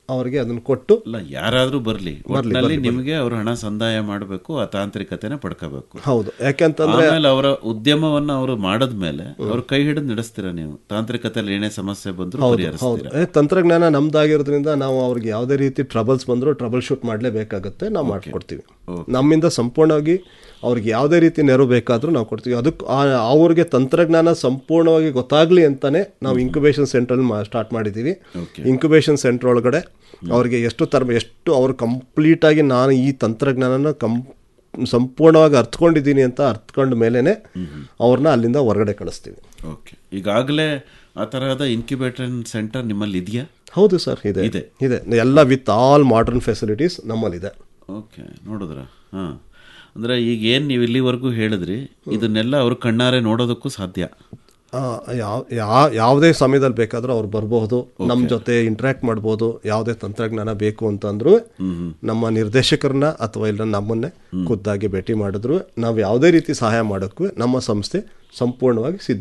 ಅವರಿಗೆ ಅದನ್ನು ಕೊಟ್ಟು
ಅಲ್ಲ ಯಾರಾದ್ರೂ ಬರ್ಲಿ
ಬರ್ಲಿ,
ಒಟ್ಟಿನಲ್ಲಿ
ಬರ್ಲಿ, ಬರ್ಲಿ.
ನಿಮಗೆ ಅವ್ರ ಹಣ ಸಂದಾಯ ಮಾಡಬೇಕು ಆ ತಾಂತ್ರಿಕತೆನ ಪಡ್ಕೋಬೇಕು
ಹೌದು ಯಾಕೆಂತಂದ್ರೆ
ಆಮೇಲೆ ಅವರ ಉದ್ಯಮವನ್ನ ಅವರು ಮಾಡದ್ಮೇಲೆ ಅವ್ರ ಕೈ ಹಿಡಿದು ನಡೆಸ್ತೀರಾ ನೀವು ತಾಂತ್ರಿಕತೆಯಲ್ಲಿ ಏನೇ ಸಮಸ್ಯೆ ಬಂದ್ರು
ಹೌದು ಹೌದು
ಪರಿಹರಿಸ್ತೀರಾ
ಏ, ತಂತ್ರಜ್ಞಾನ ನಮ್ದಾಗಿರೋದ್ರಿಂದ ನಾವು ಅವ್ರಿಗೆ ಯಾವುದೇ ರೀತಿ ಟ್ರಬಲ್ಸ್ ಬಂದರೂ ಟ್ರಬಲ್ ಶೂಟ್ ಮಾಡಲೇಬೇಕಾಗುತ್ತೆ ನಾವು ಮಾಡ್ಕೊಡ್ತೀವಿ ನಮ್ಮಿಂದ ಸಂಪೂರ್ಣವಾಗಿ ಅವ್ರಿಗೆ ಯಾವುದೇ ರೀತಿ ನೆರವು ಬೇಕಾದರೂ ನಾವು ಕೊಡ್ತೀವಿ ಅದಕ್ಕೆ ಆ- ಅವ್ರಿಗೆ ತಂತ್ರಜ್ಞಾನ ಸಂಪೂರ್ಣವಾಗಿ ಗೊತ್ತಾಗ್ಲಿ ಅಂತಾನೆ ನಾವು ಇನ್ಕ್ಯುಬೇಷನ್ ಸೆಂಟ್ರಲ್ ಸ್ಟಾರ್ಟ್ ಮಾಡಿದ್ದೀವಿ ಇನ್ಕ್ಯುಬೇಷನ್ ಸೆಂಟರ್ ಒಳಗಡೆ ಅವ್ರಿಗೆ ಎಷ್ಟು ತರ ಎಷ್ಟು ಅವ್ರು ಕಂಪ್ಲೀಟಾಗಿ ನಾನು ಈ ತಂತ್ರಜ್ಞಾನನ ಕಂ ಸಂಪೂರ್ಣವಾಗಿ ಅರ್ಥಕೊಂಡಿದ್ದೀನಿ ಅಂತ ಅರ್ಥಕೊಂಡ ಮೇಲೇ ಅವ್ರನ್ನ ಅಲ್ಲಿಂದ ಹೊರಗಡೆ ಕಳಿಸ್ತೀವಿ
ಓಕೆ ಈಗಾಗಲೇ ಆ ತರಹದ ಇನ್ಕ್ಯುಬೇಟರ್ ಸೆಂಟರ್ ನಿಮ್ಮಲ್ಲಿ ಇದೆಯಾ
ಹೌದು ಸರ್ ಇದೆ
ಇದೆ.
ಇದೆ ಎಲ್ಲ ವಿತ್ ಆಲ್ ಮಾಡರ್ನ್ ಫೆಸಿಲಿಟೀಸ್ ನಮ್ಮಲ್ಲಿದೆ
ಓಕೆ ನೋಡಿದ್ರ ಹಾಂ ಅಂದ್ರೆ ಈಗ ಏನು ನೀವು ಇಲ್ಲಿವರೆಗೂ ಹೇಳಿದ್ರಿ ಇದನ್ನೆಲ್ಲ ಅವ್ರ ಕಣ್ಣಾರೆ ನೋಡೋದಕ್ಕೂ ಸಾಧ್ಯ
ಆ, ಯಾವ ಯಾ- ಯಾವುದೇ ಸಮಯದಲ್ಲಿ ಬೇಕಾದರೂ ಅವ್ರು ಬರ್ಬೋದು ನಮ್ಮ ಜೊತೆ ಇಂಟ್ರ್ಯಾಕ್ಟ್ ಮಾಡ್ಬೋದು ಯಾವುದೇ ತಂತ್ರಜ್ಞಾನ ಬೇಕು ಅಂತಂದ್ರು ನಮ್ಮ ನಿರ್ದೇಶಕರನ್ನ ಅಥವಾ ಇಲ್ಲ ನಮ್ಮನ್ನೇ ಖುದ್ದಾಗಿ ಭೇಟಿ ಮಾಡಿದ್ರು ನಾವು ಯಾವುದೇ ರೀತಿ ಸಹಾಯ ಮಾಡೋಕ್ಕೂ ನಮ್ಮ ಸಂಸ್ಥೆ ಸಂಪೂರ್ಣವಾಗಿ ಸಿದ್ಧ